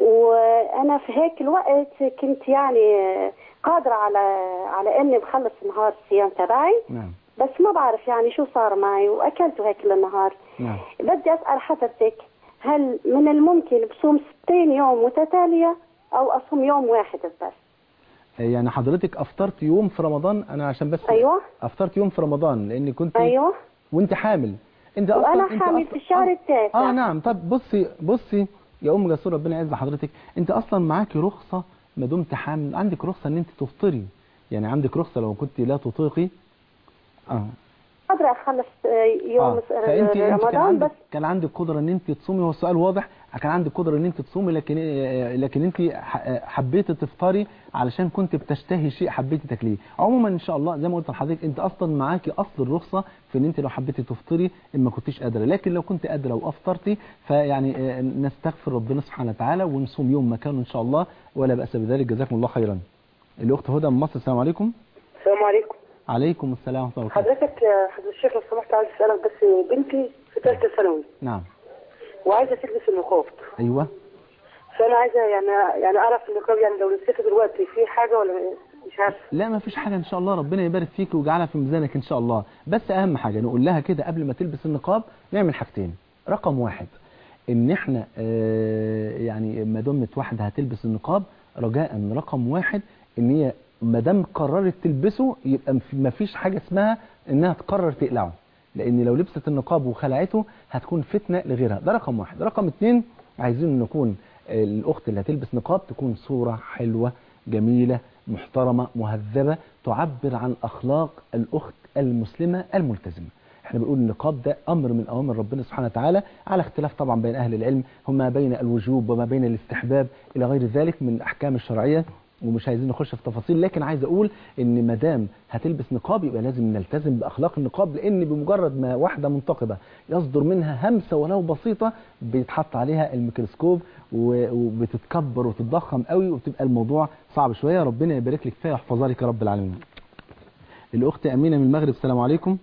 وأنا في هيك الوقت كنت يعني آه، قادرة على على إني بخلص نهار الصيام تبعي نعم بس ما بعرف يعني شو صار معي وأكلته هيك للنهار نعم بدي أسأل حضرتك هل من الممكن بصوم 60 يوم متتالية أو أصوم يوم واحد بس يعني حضرتك افطرت يوم في رمضان انا عشان بس أيوة افطرت يوم في رمضان لان كنت أيوة وانت حامل انت اصلا وأنا انت حامل أصلاً- في الشهر آه. التاسع اه نعم طب بصي بصي يا ام جسور ربنا يعز حضرتك انت اصلا معاكي رخصه ما دمت حامل عندك رخصه ان انت تفطري يعني عندك رخصه لو كنت لا تطيقي اه قادرة أخلص آه، يوم اه فانت انت كان رمضان عندك بس كان عندك قدره ان انت تصومي هو السؤال واضح كان عندك قدره ان انت تصومي لكن آه، لكن انت ح- حبيتي تفطري علشان كنت بتشتهي شيء حبيتي تاكليه عموما ان شاء الله زي ما قلت لحضرتك انت اصلا معاكي اصل الرخصه في ان انت لو حبيتي تفطري ان ما كنتيش قادره لكن لو كنت قادره وافطرتي فيعني آه، نستغفر ربنا سبحانه وتعالى ونصوم يوم مكانه ان شاء الله ولا باس بذلك جزاكم الله خيرا الاخت هدى من مصر السلام عليكم السلام عليكم عليكم السلام ورحمه الله وبركاته حضرتك يا حضرة الشيخ لو سمحت عايز اسالك بس بنتي في ثالثه ثانوي نعم وعايزه تلبس النقاب ايوه فانا عايزه يعني يعني اعرف النقاب يعني لو لبسته دلوقتي في حاجه ولا مش عارفه لا ما فيش حاجة إن شاء الله ربنا يبارك فيك ويجعلها في ميزانك إن شاء الله بس أهم حاجة نقول لها كده قبل ما تلبس النقاب نعمل حاجتين رقم واحد إن إحنا آه يعني ما دمت واحدة هتلبس النقاب رجاء رقم واحد إن هي ما دام قررت تلبسه يبقى ما فيش حاجة اسمها إنها تقرر تقلعه لأن لو لبست النقاب وخلعته هتكون فتنة لغيرها ده رقم واحد رقم اتنين عايزين نكون آه، الأخت اللي هتلبس نقاب تكون صورة حلوة جميلة محترمة مهذبة تعبر عن أخلاق الأخت المسلمة الملتزمة احنا بنقول النقاب ده أمر من أوامر ربنا سبحانه وتعالى على اختلاف طبعا بين أهل العلم هما بين الوجوب وما بين الاستحباب إلى غير ذلك من الأحكام الشرعية ومش عايزين نخش في تفاصيل لكن عايز اقول ان ما دام هتلبس نقاب يبقى لازم نلتزم باخلاق النقاب لان بمجرد ما واحده منتقبه يصدر منها همسه ولو بسيطه بيتحط عليها الميكروسكوب و- وبتتكبر وتتضخم قوي وبتبقى الموضوع صعب شويه ربنا يبارك لك فيها ويحفظها لك يا رب العالمين. الاخت امينه من المغرب السلام عليكم.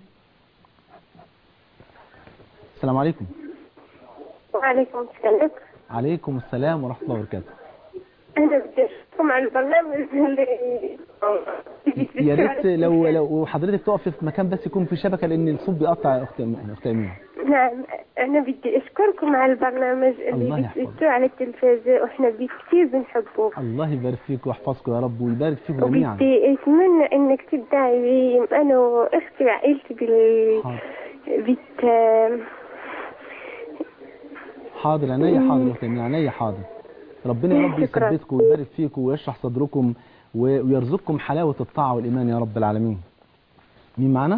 السلام عليكم. وعليكم السلام عليكم السلام ورحمه الله وبركاته. أنا بدي أسمع البرنامج اللي يا ريت لو لو حضرتك تقف في مكان بس يكون في شبكه لان الصوت بيقطع يا اخت يا اخت امين نعم أنا بدي أشكركم على البرنامج الله اللي يحفظك. بتسوي على التلفزة وإحنا بي كتير بنحبه الله يبارك فيك ويحفظكم يا رب ويبارك فيكم جميعا وبدي أتمنى إنك تدعي لي أنا وأختي وعائلتي بال حاضر بت حاضر عينيا حاضر يا اختي من عينيا حاضر ربنا يا رب شكرا. يثبتكم ويبارك فيكم ويشرح صدركم و- ويرزقكم حلاوة الطاعة والإيمان يا رب العالمين مين معنا؟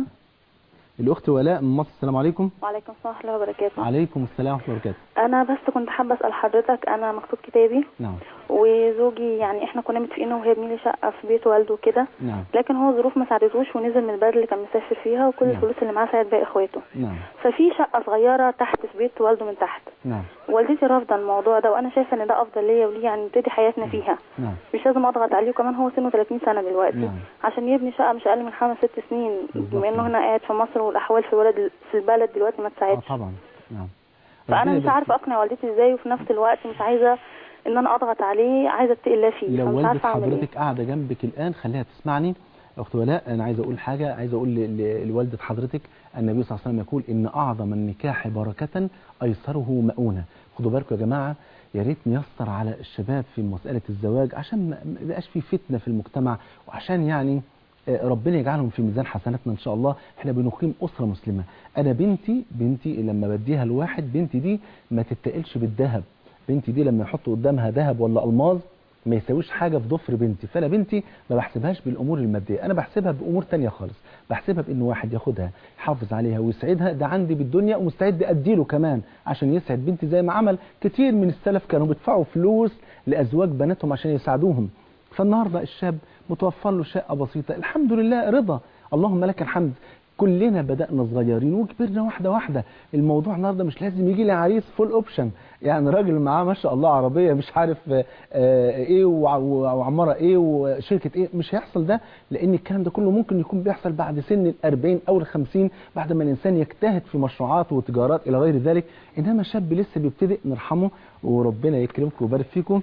الأخت ولاء من مصر السلام عليكم وعليكم السلام ورحمة الله وبركاته عليكم السلام ورحمة الله وبركاته أنا بس كنت حابة أسأل حضرتك أنا مكتوب كتابي نعم وزوجي يعني إحنا كنا متفقين إنه هيبني لي شقة في بيت والده وكده نعم لكن هو ظروف ما ساعدتوش ونزل من البلد اللي كان مسافر فيها وكل نعم. الفلوس اللي معاه ساعد باقي إخواته نعم ففي شقة صغيرة تحت في بيت والده من تحت نعم والدتي رافضة الموضوع ده وأنا شايفة إن ده أفضل ليا وليه يعني نبتدي حياتنا فيها نعم مش لازم أضغط عليه وكمان هو سنه 30 سنة دلوقتي نعم. عشان يبني شقة مش أقل من خمس ست سنين بالظبط. بما إنه هنا قاعد في مصر والأحوال في البلد في البلد دلوقتي ما اه تساعدش طبعا نعم فانا ربنا مش يبارك عارفه اقنع والدتي ازاي وفي نفس الوقت مش عايزه ان انا اضغط عليه عايزه اتقي الله فيه لو فمش والدة عارفه اعمل ايه حضرتك قاعدة جنبك الآن خليها تسمعني أخت ولاء أنا عايز أقول حاجة عايز أقول ل- ل- لوالدة حضرتك النبي صلى الله عليه وسلم يقول إن أعظم النكاح بركة أيسره مؤونة خدوا بالكم يا جماعة يا ريت نيسر على الشباب في مسألة الزواج عشان ما ما يبقاش في فتنة في المجتمع وعشان يعني آه، ربنا يجعلهم في ميزان حسناتنا ان شاء الله احنا بنقيم اسره مسلمه انا بنتي بنتي لما بديها لواحد بنتي دي ما تتقلش بالذهب بنتي دي لما يحطوا قدامها ذهب ولا الماظ ما يساويش حاجه في ضفر بنتي فانا بنتي ما بحسبهاش بالامور الماديه انا بحسبها بامور تانية خالص بحسبها بان واحد ياخدها يحافظ عليها ويسعدها ده عندي بالدنيا ومستعد اديله كمان عشان يسعد بنتي زي ما عمل كتير من السلف كانوا بيدفعوا فلوس لازواج بناتهم عشان يساعدوهم فالنهارده الشاب متوفر له شقه بسيطه الحمد لله رضا اللهم لك الحمد كلنا بدأنا صغيرين وكبرنا واحدة واحدة الموضوع النهاردة مش لازم يجي لي عريس فول اوبشن يعني راجل معاه ما شاء الله عربية مش عارف آه، آه، ايه وع- وعمارة ايه وشركة ايه مش هيحصل ده لان الكلام ده كله ممكن يكون بيحصل بعد سن ال 40 او ال 50 بعد ما الانسان يجتهد في مشروعات وتجارات الى غير ذلك انما شاب لسه بيبتدئ نرحمه وربنا يكرمكم ويبارك فيكم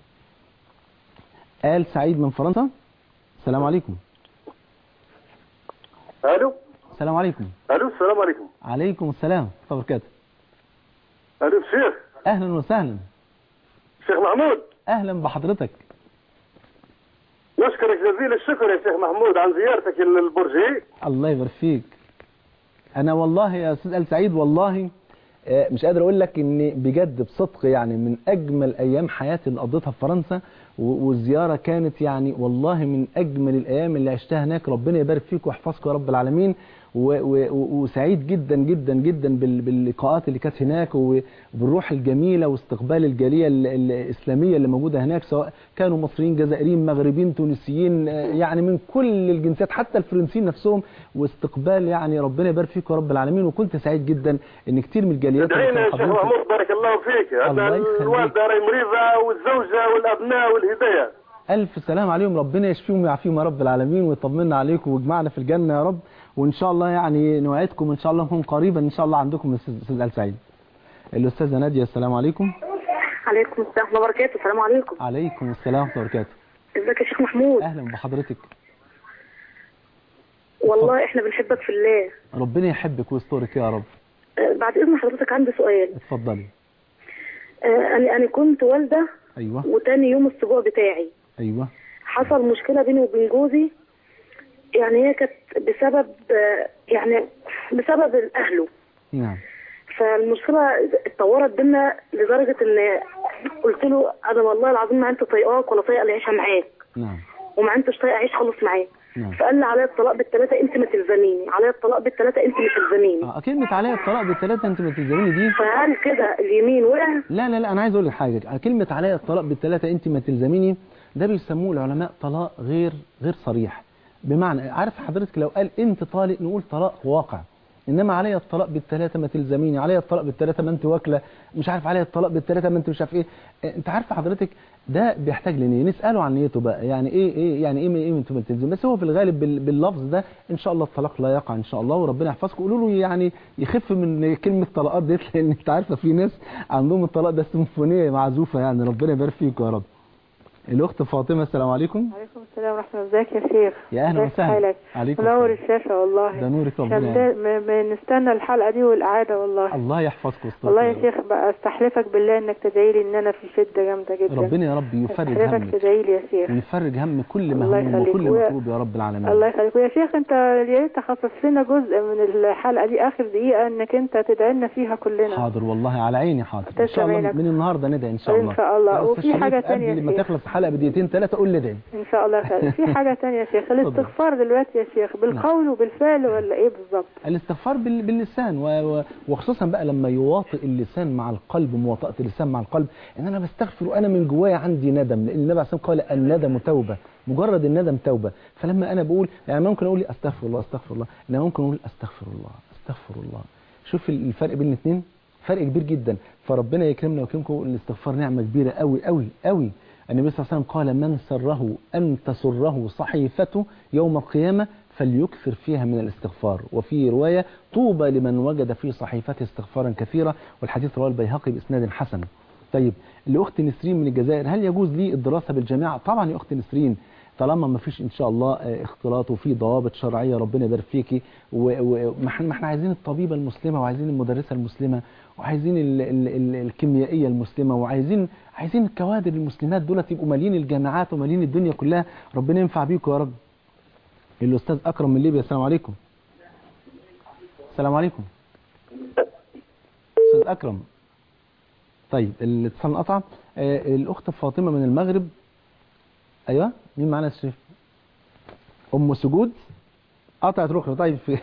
آل سعيد من فرنسا السلام عليكم الو السلام عليكم الو السلام عليكم عليكم السلام ورحمة الله وبركاته الو الشيخ اهلا وسهلا شيخ محمود اهلا بحضرتك نشكرك جزيل الشكر يا شيخ محمود عن زيارتك للبرجي الله يبارك فيك انا والله يا استاذ ال سعيد والله آه، مش قادر اقول لك ان بجد بصدق يعني من اجمل ايام حياتي اللي قضيتها في فرنسا و- والزياره كانت يعني والله من اجمل الايام اللي عشتها هناك ربنا يبارك فيك ويحفظكم يا رب العالمين و- و- و- وسعيد جدا جدا جدا بال- باللقاءات اللي كانت هناك وبالروح الجميله واستقبال الجاليه ال- الاسلاميه اللي موجوده هناك سواء كانوا مصريين جزائريين مغربيين تونسيين آه، يعني من كل الجنسيات حتى الفرنسيين نفسهم واستقبال يعني ربنا يبارك فيك يا رب العالمين وكنت سعيد جدا ان كتير من الجاليات اللي ادعينا يا كانوا شيخ حاضرين في- محمود بارك الله فيك الله هذا يخليك. الوالده راهي مريضه والزوجه والابناء والهدايه ألف سلام عليهم ربنا يشفيهم ويعافيهم يا رب العالمين ويطمنا عليكم ويجمعنا في الجنة يا رب وإن شاء الله يعني نوعدكم إن شاء الله هم قريبا إن شاء الله عندكم أستاذ أستاذ آل سعيد الأستاذة نادية السلام عليكم عليكم السلام ورحمة الله وبركاته السلام عليكم عليكم السلام ورحمة الله وبركاته ازيك يا شيخ محمود أهلا بحضرتك والله احنا بنحبك في الله ربنا يحبك ويسترك يا رب آه، بعد اذن حضرتك عندي سؤال اتفضلي آه، انا انا كنت والده أيوه وتاني يوم السبوع بتاعي أيوه حصل مشكله بيني وبين جوزي يعني هي كانت بسبب آه، يعني بسبب اهله نعم فالمشكله اتطورت بينا لدرجه ان قلت له انا والله العظيم ما انت طايقاك ولا طايقه العيشه معاك نعم وما انتش طايقه اعيش خالص معاك نعم فقال لي عليا الطلاق بالثلاثه انت ما تلزميني عليا الطلاق بالثلاثه انت ما تلزميني آه، كلمة عليها الطلاق بالثلاثة أنت ما تلزميني دي فهل كده اليمين وقع لا لا لا انا عايز اقول لك حاجه كلمه عليا الطلاق بالثلاثه انت ما تلزميني ده بيسموه العلماء طلاق غير غير صريح بمعنى عارف حضرتك لو قال انت طالق نقول طلاق واقع انما عليا الطلاق بالثلاثه ما تلزميني عليا الطلاق بالثلاثه ما انت واكله مش عارف عليا الطلاق بالثلاثه ما انت مش عارف ايه إيه، انت عارف حضرتك ده بيحتاج لنيه نساله عن نيته بقى يعني ايه ايه يعني ايه ايه انتوا ما تلزم بس هو في الغالب بال- باللفظ ده ان شاء الله الطلاق لا يقع ان شاء الله وربنا يحفظكم قولوا له يعني يخف من كلمه طلاقات ديت لان انت عارفه في ناس عندهم الطلاق ده سيمفونيه معزوفه يعني ربنا يبارك فيكم يا رب الاخت فاطمه السلام عليكم عليكم السلام ورحمة الله ازيك يا شيخ يا اهلا ازيك وسهلا حالك عليكم منور السلام. الشاشة والله ده نورك ربنا عشان يعينك. ده- م- بنستنى الحلقة دي والقعدة والله الله يحفظكم ويستركم والله يا يا رب. شيخ بقى استحلفك بالله انك تدعي لي ان انا في شدة جامدة جدا ربنا يا رب يفرج استحلفك همك تدعي لي يا شيخ ويفرج هم كل الله مهموم يخليك. وكل ويا- مطلوب يا رب العالمين الله يخليك ويا شيخ انت يا ريت تخصص لنا جزء من الحلقة دي اخر دقيقة انك انت تدعي لنا فيها كلنا حاضر والله على عيني حاضر ان تسلم شاء الله عينك. من النهارده ندعي ان شاء إن الله شاء الله. يا وفي أستاذ شريف حاجة تانية يا قبل ما شيخ. تخلص الحلقه بدقيقتين ثلاثه قول لي ادعي ان شاء الله خير في حاجة تانية يا شيخ الاستغفار دلوقتي يا شيخ بالقول وبالفعل ولا ايه بالظبط الاستغفار بال- باللسان و- و- وخصوصا بقى لما يواطئ اللسان مع القلب مواطأة اللسان مع القلب ان انا بستغفر وانا من جوايا عندي ندم لان النبي عليه الصلاه والسلام قال الندم توبه مجرد الندم توبه فلما انا بقول يعني ممكن اقول استغفر الله استغفر الله انما ممكن اقول استغفر الله استغفر الله شوف الفرق بين الاثنين فرق كبير جدا فربنا يكرمنا ويكرمكم الاستغفار نعمه كبيره قوي قوي قوي النبي صلى الله عليه وسلم قال من سره ان تسره صحيفته يوم القيامه فليكثر فيها من الاستغفار وفي رواية طوبى لمن وجد في صحيفته استغفارا كثيرا والحديث رواه البيهقي بإسناد حسن طيب لأخت نسرين من الجزائر هل يجوز لي الدراسة بالجامعة طبعا يا أخت نسرين طالما ما فيش ان شاء الله آه، اختلاط وفي ضوابط شرعيه ربنا يبارك فيكي وما احنا ما احنا عايزين الطبيبه المسلمه وعايزين المدرسه المسلمه وعايزين ال ال ال الكيميائيه المسلمه وعايزين عايزين الكوادر المسلمات دول يبقوا مالين الجامعات ومالين الدنيا كلها ربنا ينفع بيكم يا رب الاستاذ اكرم من ليبيا السلام عليكم السلام عليكم استاذ اكرم طيب الاتصال انقطع آه، الاخت فاطمه من المغرب ايوه مين معانا يا شريف ام سجود قطعت ركنه طيب في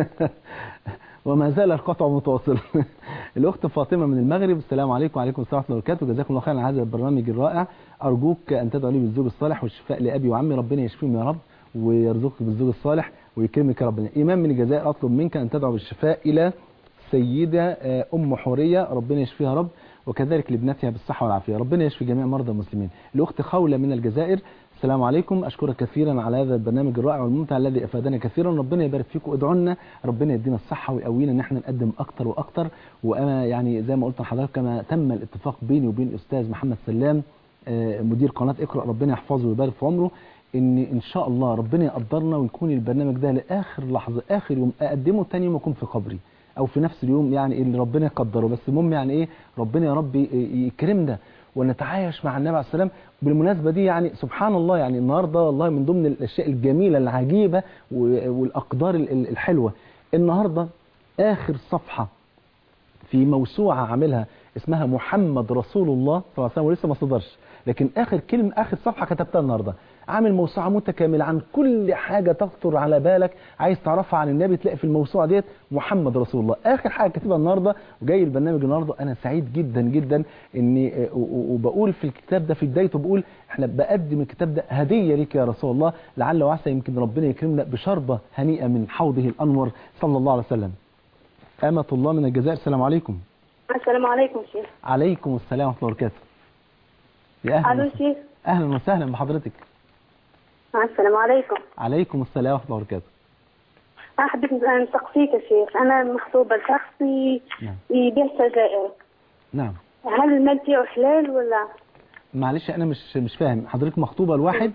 وما زال القطع متواصل الاخت فاطمه من المغرب السلام عليكم وعليكم السلام ورحمه الله وبركاته جزاكم الله خيرا على هذا البرنامج الرائع ارجوك ان تدعو لي بالزوج الصالح والشفاء لابي وعمي ربنا يشفيهم يا رب ويرزقك بالزوج الصالح ويكرمك يا رب ايمان من الجزائر اطلب منك ان تدعو بالشفاء الى سيده آه، ام حوريه ربنا يشفيها يا رب وكذلك لابنتها بالصحه والعافيه ربنا يشفي جميع مرضى المسلمين الاخت خوله من الجزائر السلام عليكم اشكرك كثيرا على هذا البرنامج الرائع والممتع الذي افادنا كثيرا ربنا يبارك فيكم ادعوا لنا ربنا يدينا الصحه ويقوينا ان احنا نقدم اكتر واكتر وانا يعني زي ما قلت لحضرتك كما تم الاتفاق بيني وبين الاستاذ محمد سلام آه، مدير قناه اقرا ربنا يحفظه ويبارك في عمره ان ان شاء الله ربنا يقدرنا ويكون البرنامج ده لاخر لحظه اخر يوم اقدمه تاني يوم اكون في قبري او في نفس اليوم يعني اللي ربنا يقدره بس المهم يعني ايه ربنا يا رب ي- يكرمنا ونتعايش مع النبي عليه السلام بالمناسبه دي يعني سبحان الله يعني النهارده والله من ضمن الاشياء الجميله العجيبه و- والاقدار ال- ال- الحلوه النهارده اخر صفحه في موسوعه عاملها اسمها محمد رسول الله صلى الله عليه وسلم ولسه ما صدرش لكن اخر كلمه اخر صفحه كتبتها النهارده عامل موسوعه متكامله عن كل حاجه تخطر على بالك عايز تعرفها عن النبي تلاقي في الموسوعه ديت محمد رسول الله اخر حاجه كاتبها النهارده وجاي البرنامج النهارده انا سعيد جدا جدا اني آه، و- و- وبقول في الكتاب ده في بدايته بقول احنا بقدم الكتاب ده هديه ليك يا رسول الله لعل وعسى يمكن ربنا يكرمنا بشربه هنيئه من حوضه الانور صلى الله عليه وسلم أمة الله من الجزائر السلام عليكم السلام عليكم شيخ عليكم السلام ورحمة الله وبركاته يا أهلا الو وسهلا. شيخ أهلا وسهلا بحضرتك السلام عليكم عليكم السلام ورحمة الله وبركاته انا حبيت نسقسيك يا شيخ انا مخطوبه لشخص ي- نعم. يبيع سجائر نعم هل المال تاعو حلال ولا معلش أنا مش مش فاهم حضرتك مخطوبة لواحد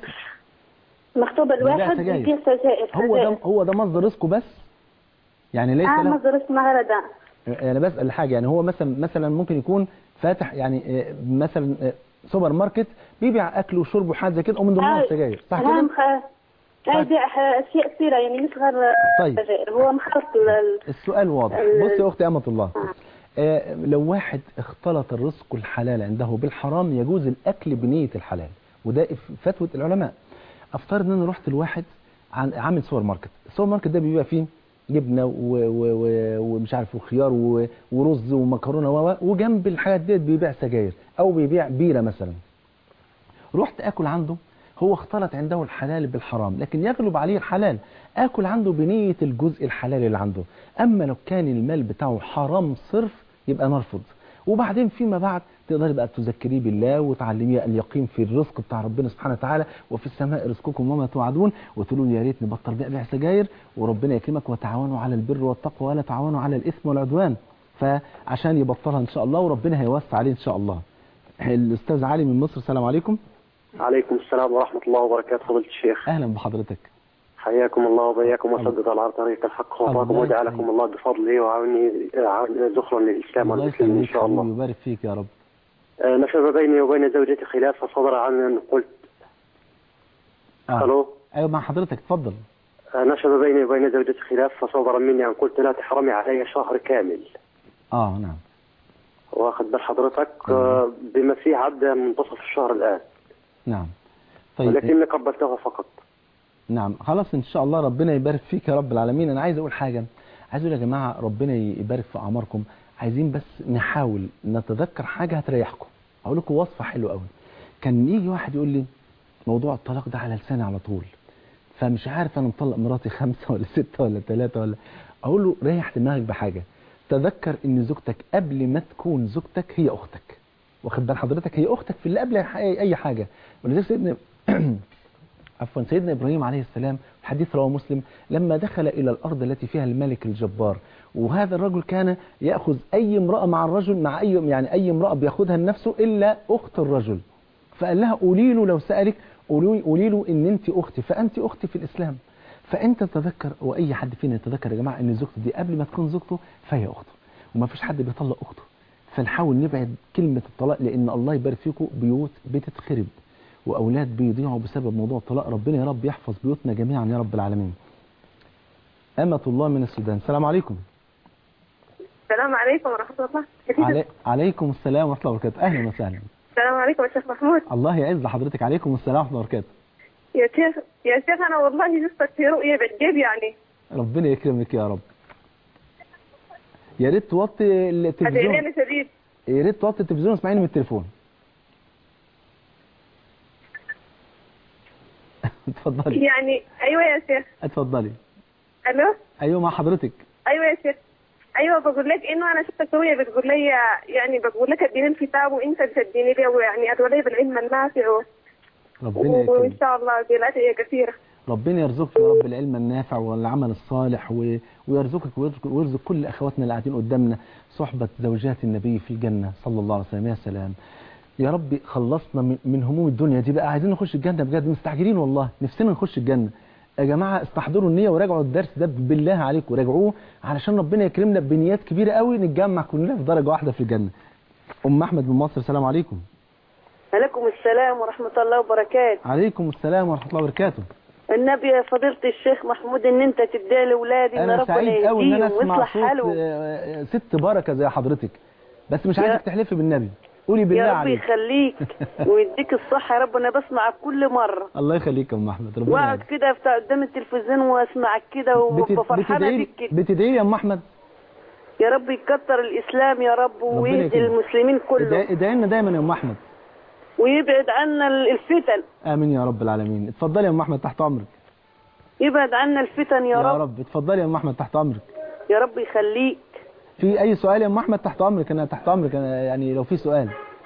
مخطوبه يبيع لواحد سجاير. يبيع سجائر هو سجائر. ده هو ده مصدر رزقه بس يعني ليس اه له مصدر اسمه غردا انا بسال حاجه يعني هو مثلا مثلا ممكن يكون فاتح يعني آه، مثلا آه، سوبر ماركت بيبيع اكل وشرب وحاجه زي كده ومن ضمنها آه، السجاير صح نعم كده؟ خ... لا يبيع اشياء كثيره يعني مش غير طيب. سجائر هو مخلط ال- السؤال واضح ال- بص يا اختي امه الله آه لو واحد اختلط الرزق الحلال عنده بالحرام يجوز الاكل بنيه الحلال وده ف- فتوى العلماء افترض ان انا رحت لواحد عن عامل سوبر ماركت السوبر ماركت ده بيبيع فيه جبنه و- و- و- ومش عارف وخيار و- ورز ومكرونه و- و- وجنب الحاجات ديت بيبيع سجاير او بيبيع بيره مثلا رحت اكل عنده هو اختلط عنده الحلال بالحرام لكن يغلب عليه الحلال اكل عنده بنيه الجزء الحلال اللي عنده اما لو كان المال بتاعه حرام صرف يبقى نرفض وبعدين فيما بعد تقدري بقى تذكريه بالله وتعلميه اليقين في الرزق بتاع ربنا سبحانه وتعالى وفي السماء رزقكم وما توعدون وتقولوا له يا ريت نبطل بيع بيع سجاير وربنا يكرمك وتعاونوا على البر والتقوى ولا تعاونوا على الاثم والعدوان فعشان يبطلها ان شاء الله وربنا هيوسع عليه ان شاء الله الاستاذ علي من مصر السلام عليكم عليكم السلام ورحمة الله وبركاته فضيلة الشيخ اهلا بحضرتك حياكم الله وبياكم وسدد على طريق الحق خطاكم الله وجعلكم يخليك. الله بفضله وعوني عون- ذخرا للإسلام الله والمسلمين إن يخليك شاء الله حبيبي ويبارك فيك يا رب آه، نشب بيني وبين زوجتي خلاف فصدر عني أن قلت آه. ألو ايوه مع حضرتك اتفضل آه، نشب بيني وبين زوجتي خلاف فصدر مني أن قلت لا تحرمي علي شهر كامل اه نعم واخد بال حضرتك آه، بما فيه عدى منتصف الشهر الآن نعم طيب ولكني قبلتها فقط نعم خلاص ان شاء الله ربنا يبارك فيك يا رب العالمين انا عايز اقول حاجه عايز اقول يا جماعه ربنا يبارك في اعماركم عايزين بس نحاول نتذكر حاجه هتريحكم اقول لكم وصفه حلوه قوي كان يجي واحد يقول لي موضوع الطلاق ده على لساني على طول فمش عارف انا مطلق مراتي خمسه ولا سته ولا ثلاثه ولا اقول له ريح دماغك بحاجه تذكر ان زوجتك قبل ما تكون زوجتك هي اختك واخد بال حضرتك هي اختك في اللي قبل اي حاجه ولذلك سيدنا عفوا سيدنا ابراهيم عليه السلام الحديث رواه مسلم لما دخل الى الارض التي فيها الملك الجبار وهذا الرجل كان ياخذ اي امراه مع الرجل مع اي يعني اي امراه بياخذها لنفسه الا اخت الرجل فقال لها قولي له لو سالك قولي قولي له ان انت اختي فانت اختي في الاسلام فانت تذكر واي حد فينا يتذكر يا جماعه ان زوجته دي قبل ما تكون زوجته فهي اخته وما فيش حد بيطلق اخته فنحاول نبعد كلمه الطلاق لان الله يبارك فيكم بيوت بتتخرب واولاد بيضيعوا بسبب موضوع الطلاق ربنا يا رب يحفظ بيوتنا جميعا يا رب العالمين أمة الله من السودان السلام عليكم السلام عليكم ورحمة الله علي... عليكم السلام ورحمة الله وبركاته أهلا وسهلا السلام عليكم يا شيخ محمود الله يعز حضرتك عليكم السلام ورحمة الله وبركاته يا شيخ يا شيخ أنا والله جبتك في رؤية بالجيب يعني ربنا يكرمك يا رب يا ريت توطي التلفزيون أدعي شديد يا ريت توطي التلفزيون واسمعيني من التليفون اتفضلي يعني أيوة يا شيخ اتفضلي ألو ايوه مع حضرتك أيوة يا شيخ أيوة بقول لك إنه أنا شفتك في رؤية بتقول لي يعني بقول لك اديني الكتاب وأنت تديني لي ويعني أدعو لي بالعلم النافع و- ربنا وإن يكرمك شاء الله بالأدعية كثيرة ربنا يرزقك يا رب العلم النافع والعمل الصالح و... ويرزقك ويرزق, ويرزق كل اخواتنا اللي قاعدين قدامنا صحبة زوجات النبي في الجنة صلى الله عليه وسلم يا سلام يا رب خلصنا من, من هموم الدنيا دي بقى عايزين نخش الجنة بجد مستعجلين والله نفسنا نخش الجنة يا جماعة استحضروا النية وراجعوا الدرس ده بالله عليكم راجعوه علشان ربنا يكرمنا بنيات كبيرة قوي نتجمع كلنا في درجة واحدة في الجنة أم أحمد من مصر السلام عليكم عليكم السلام ورحمة الله وبركاته عليكم السلام ورحمة الله وبركاته النبي يا فضيلة الشيخ محمود ان انت تديها لاولادي ان انا ربنا سعيد قوي ان انا يهديهم اسمع ويصلح صوت حالهم آه، ست بركه زي حضرتك بس مش يا- عايزك تحلفي بالنبي قولي بالله يا رب عليك يخليك ويديك الصحة يا رب انا بسمعك كل مرة الله يخليك يا ام احمد ربنا واقعد يعينك. كده بتاع قدام التلفزيون واسمعك كده بت- وابقى فرحانة بتدعي بيك كده بتدعي يا ام احمد يا رب يكتر الاسلام يا رب ربنا ويهدي يكرمك. المسلمين كلهم ادعي ادعي لنا دايما يا ام احمد ويبعد عنا الفتن امين يا رب العالمين اتفضلي يا ام احمد تحت امرك يبعد عنا الفتن يا, يا رب. رب اتفضلي يا ام احمد تحت امرك يا رب يخليك في اي سؤال يا ام احمد تحت امرك انا تحت امرك انا يعني لو في سؤال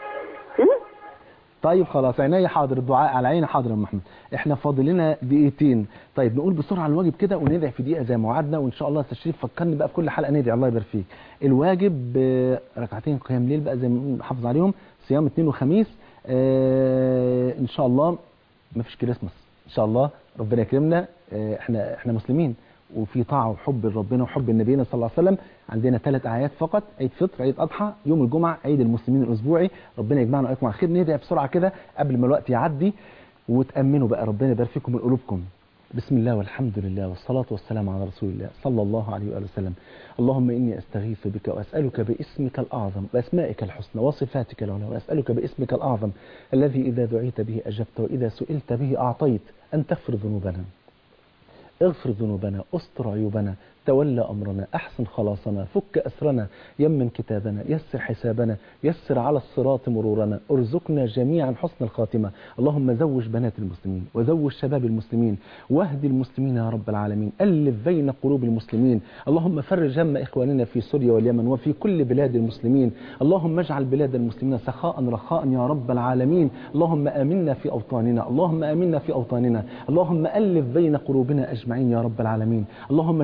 طيب خلاص عينيا حاضر الدعاء على عيني حاضر يا ام احمد احنا فاضل لنا دقيقتين طيب نقول بسرعه الواجب كده وندعي في دقيقه زي ما وعدنا وان شاء الله يا أستاذ شريف فكرني بقى في كل حلقه ندعي الله يبارك فيك الواجب آه، ركعتين قيام ليل بقى زي ما نحافظ عليهم صيام اثنين وخميس آه ان شاء الله ما فيش كريسماس ان شاء الله ربنا يكرمنا آه، احنا احنا مسلمين وفي طاعه وحب لربنا وحب لنبينا صلى الله عليه وسلم عندنا ثلاث اعياد فقط عيد فطر عيد اضحى يوم الجمعه عيد المسلمين الاسبوعي ربنا يجمعنا واياكم على خير ندعي بسرعه كده قبل ما الوقت يعدي وتامنوا بقى ربنا يبارك فيكم من قلوبكم بسم الله والحمد لله والصلاة والسلام على رسول الله صلى الله عليه وآله وسلم اللهم إني أستغيث بك وأسألك باسمك الأعظم وأسمائك الحسنى وصفاتك العلى وأسألك باسمك الأعظم الذي إذا دعيت به أجبت وإذا سئلت به أعطيت أن تغفر ذنوبنا اغفر ذنوبنا استر عيوبنا تولى أمرنا أحسن خلاصنا فك أسرنا يمن كتابنا يسر حسابنا يسر على الصراط مرورنا ارزقنا جميعا حسن الخاتمة اللهم زوج بنات المسلمين وزوج شباب المسلمين واهد المسلمين يا رب العالمين ألف بين قلوب المسلمين اللهم فرج هم إخواننا في سوريا واليمن وفي كل بلاد المسلمين اللهم اجعل بلاد المسلمين سخاء رخاء يا رب العالمين اللهم آمنا في أوطاننا اللهم آمنا في أوطاننا اللهم ألف بين قلوبنا أجمعين يا رب العالمين اللهم اجمعنا على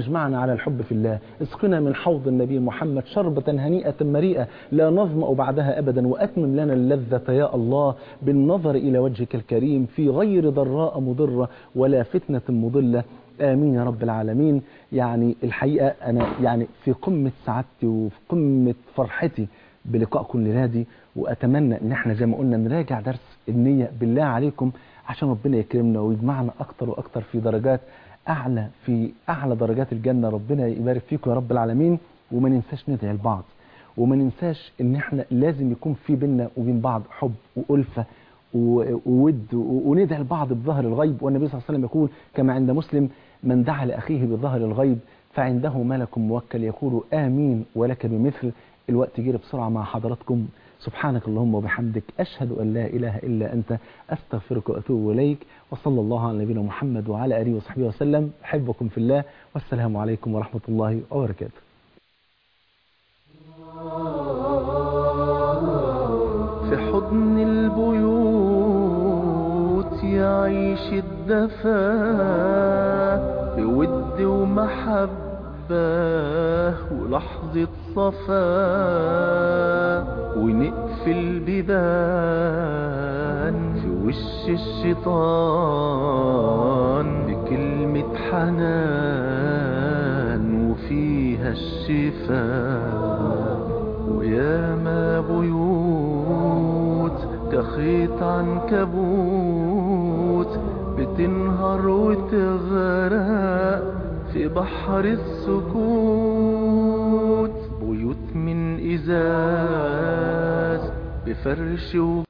على الحب في الله اسقنا من حوض النبي محمد شربة هنيئة مريئة لا نظمأ بعدها أبدا وأتمم لنا اللذة يا الله بالنظر إلى وجهك الكريم في غير ضراء مضرة ولا فتنة مضلة آمين يا رب العالمين يعني الحقيقة أنا يعني في قمة سعادتي وفي قمة فرحتي بلقائكم لنادي وأتمنى إن احنا زي ما قلنا نراجع درس النية بالله عليكم عشان ربنا يكرمنا ويجمعنا أكتر وأكتر في درجات أعلى في أعلى درجات الجنة ربنا يبارك فيكم يا رب العالمين وما ننساش ندعي لبعض وما ننساش إن احنا لازم يكون في بينا وبين بعض حب وألفة و- وود و- وندعي لبعض بظهر الغيب والنبي صلى الله عليه وسلم يقول كما عند مسلم من دعا لأخيه بظهر الغيب فعنده ملك موكل يقول آمين ولك بمثل الوقت جري بسرعة مع حضراتكم سبحانك اللهم وبحمدك أشهد أن لا إله إلا أنت أستغفرك وأتوب إليك وصلى الله على نبينا محمد وعلى آله وصحبه وسلم أحبكم في الله والسلام عليكم ورحمة الله وبركاته في حضن البيوت يعيش الدفا بود ومحبة ولحظة صفا ونقفل بيبان في وش الشيطان بكلمة حنان وفيها الشفاء ويا ما بيوت كخيط عنكبوت بتنهار وتغرق في بحر السكوت بيوت من إزاز بفرش و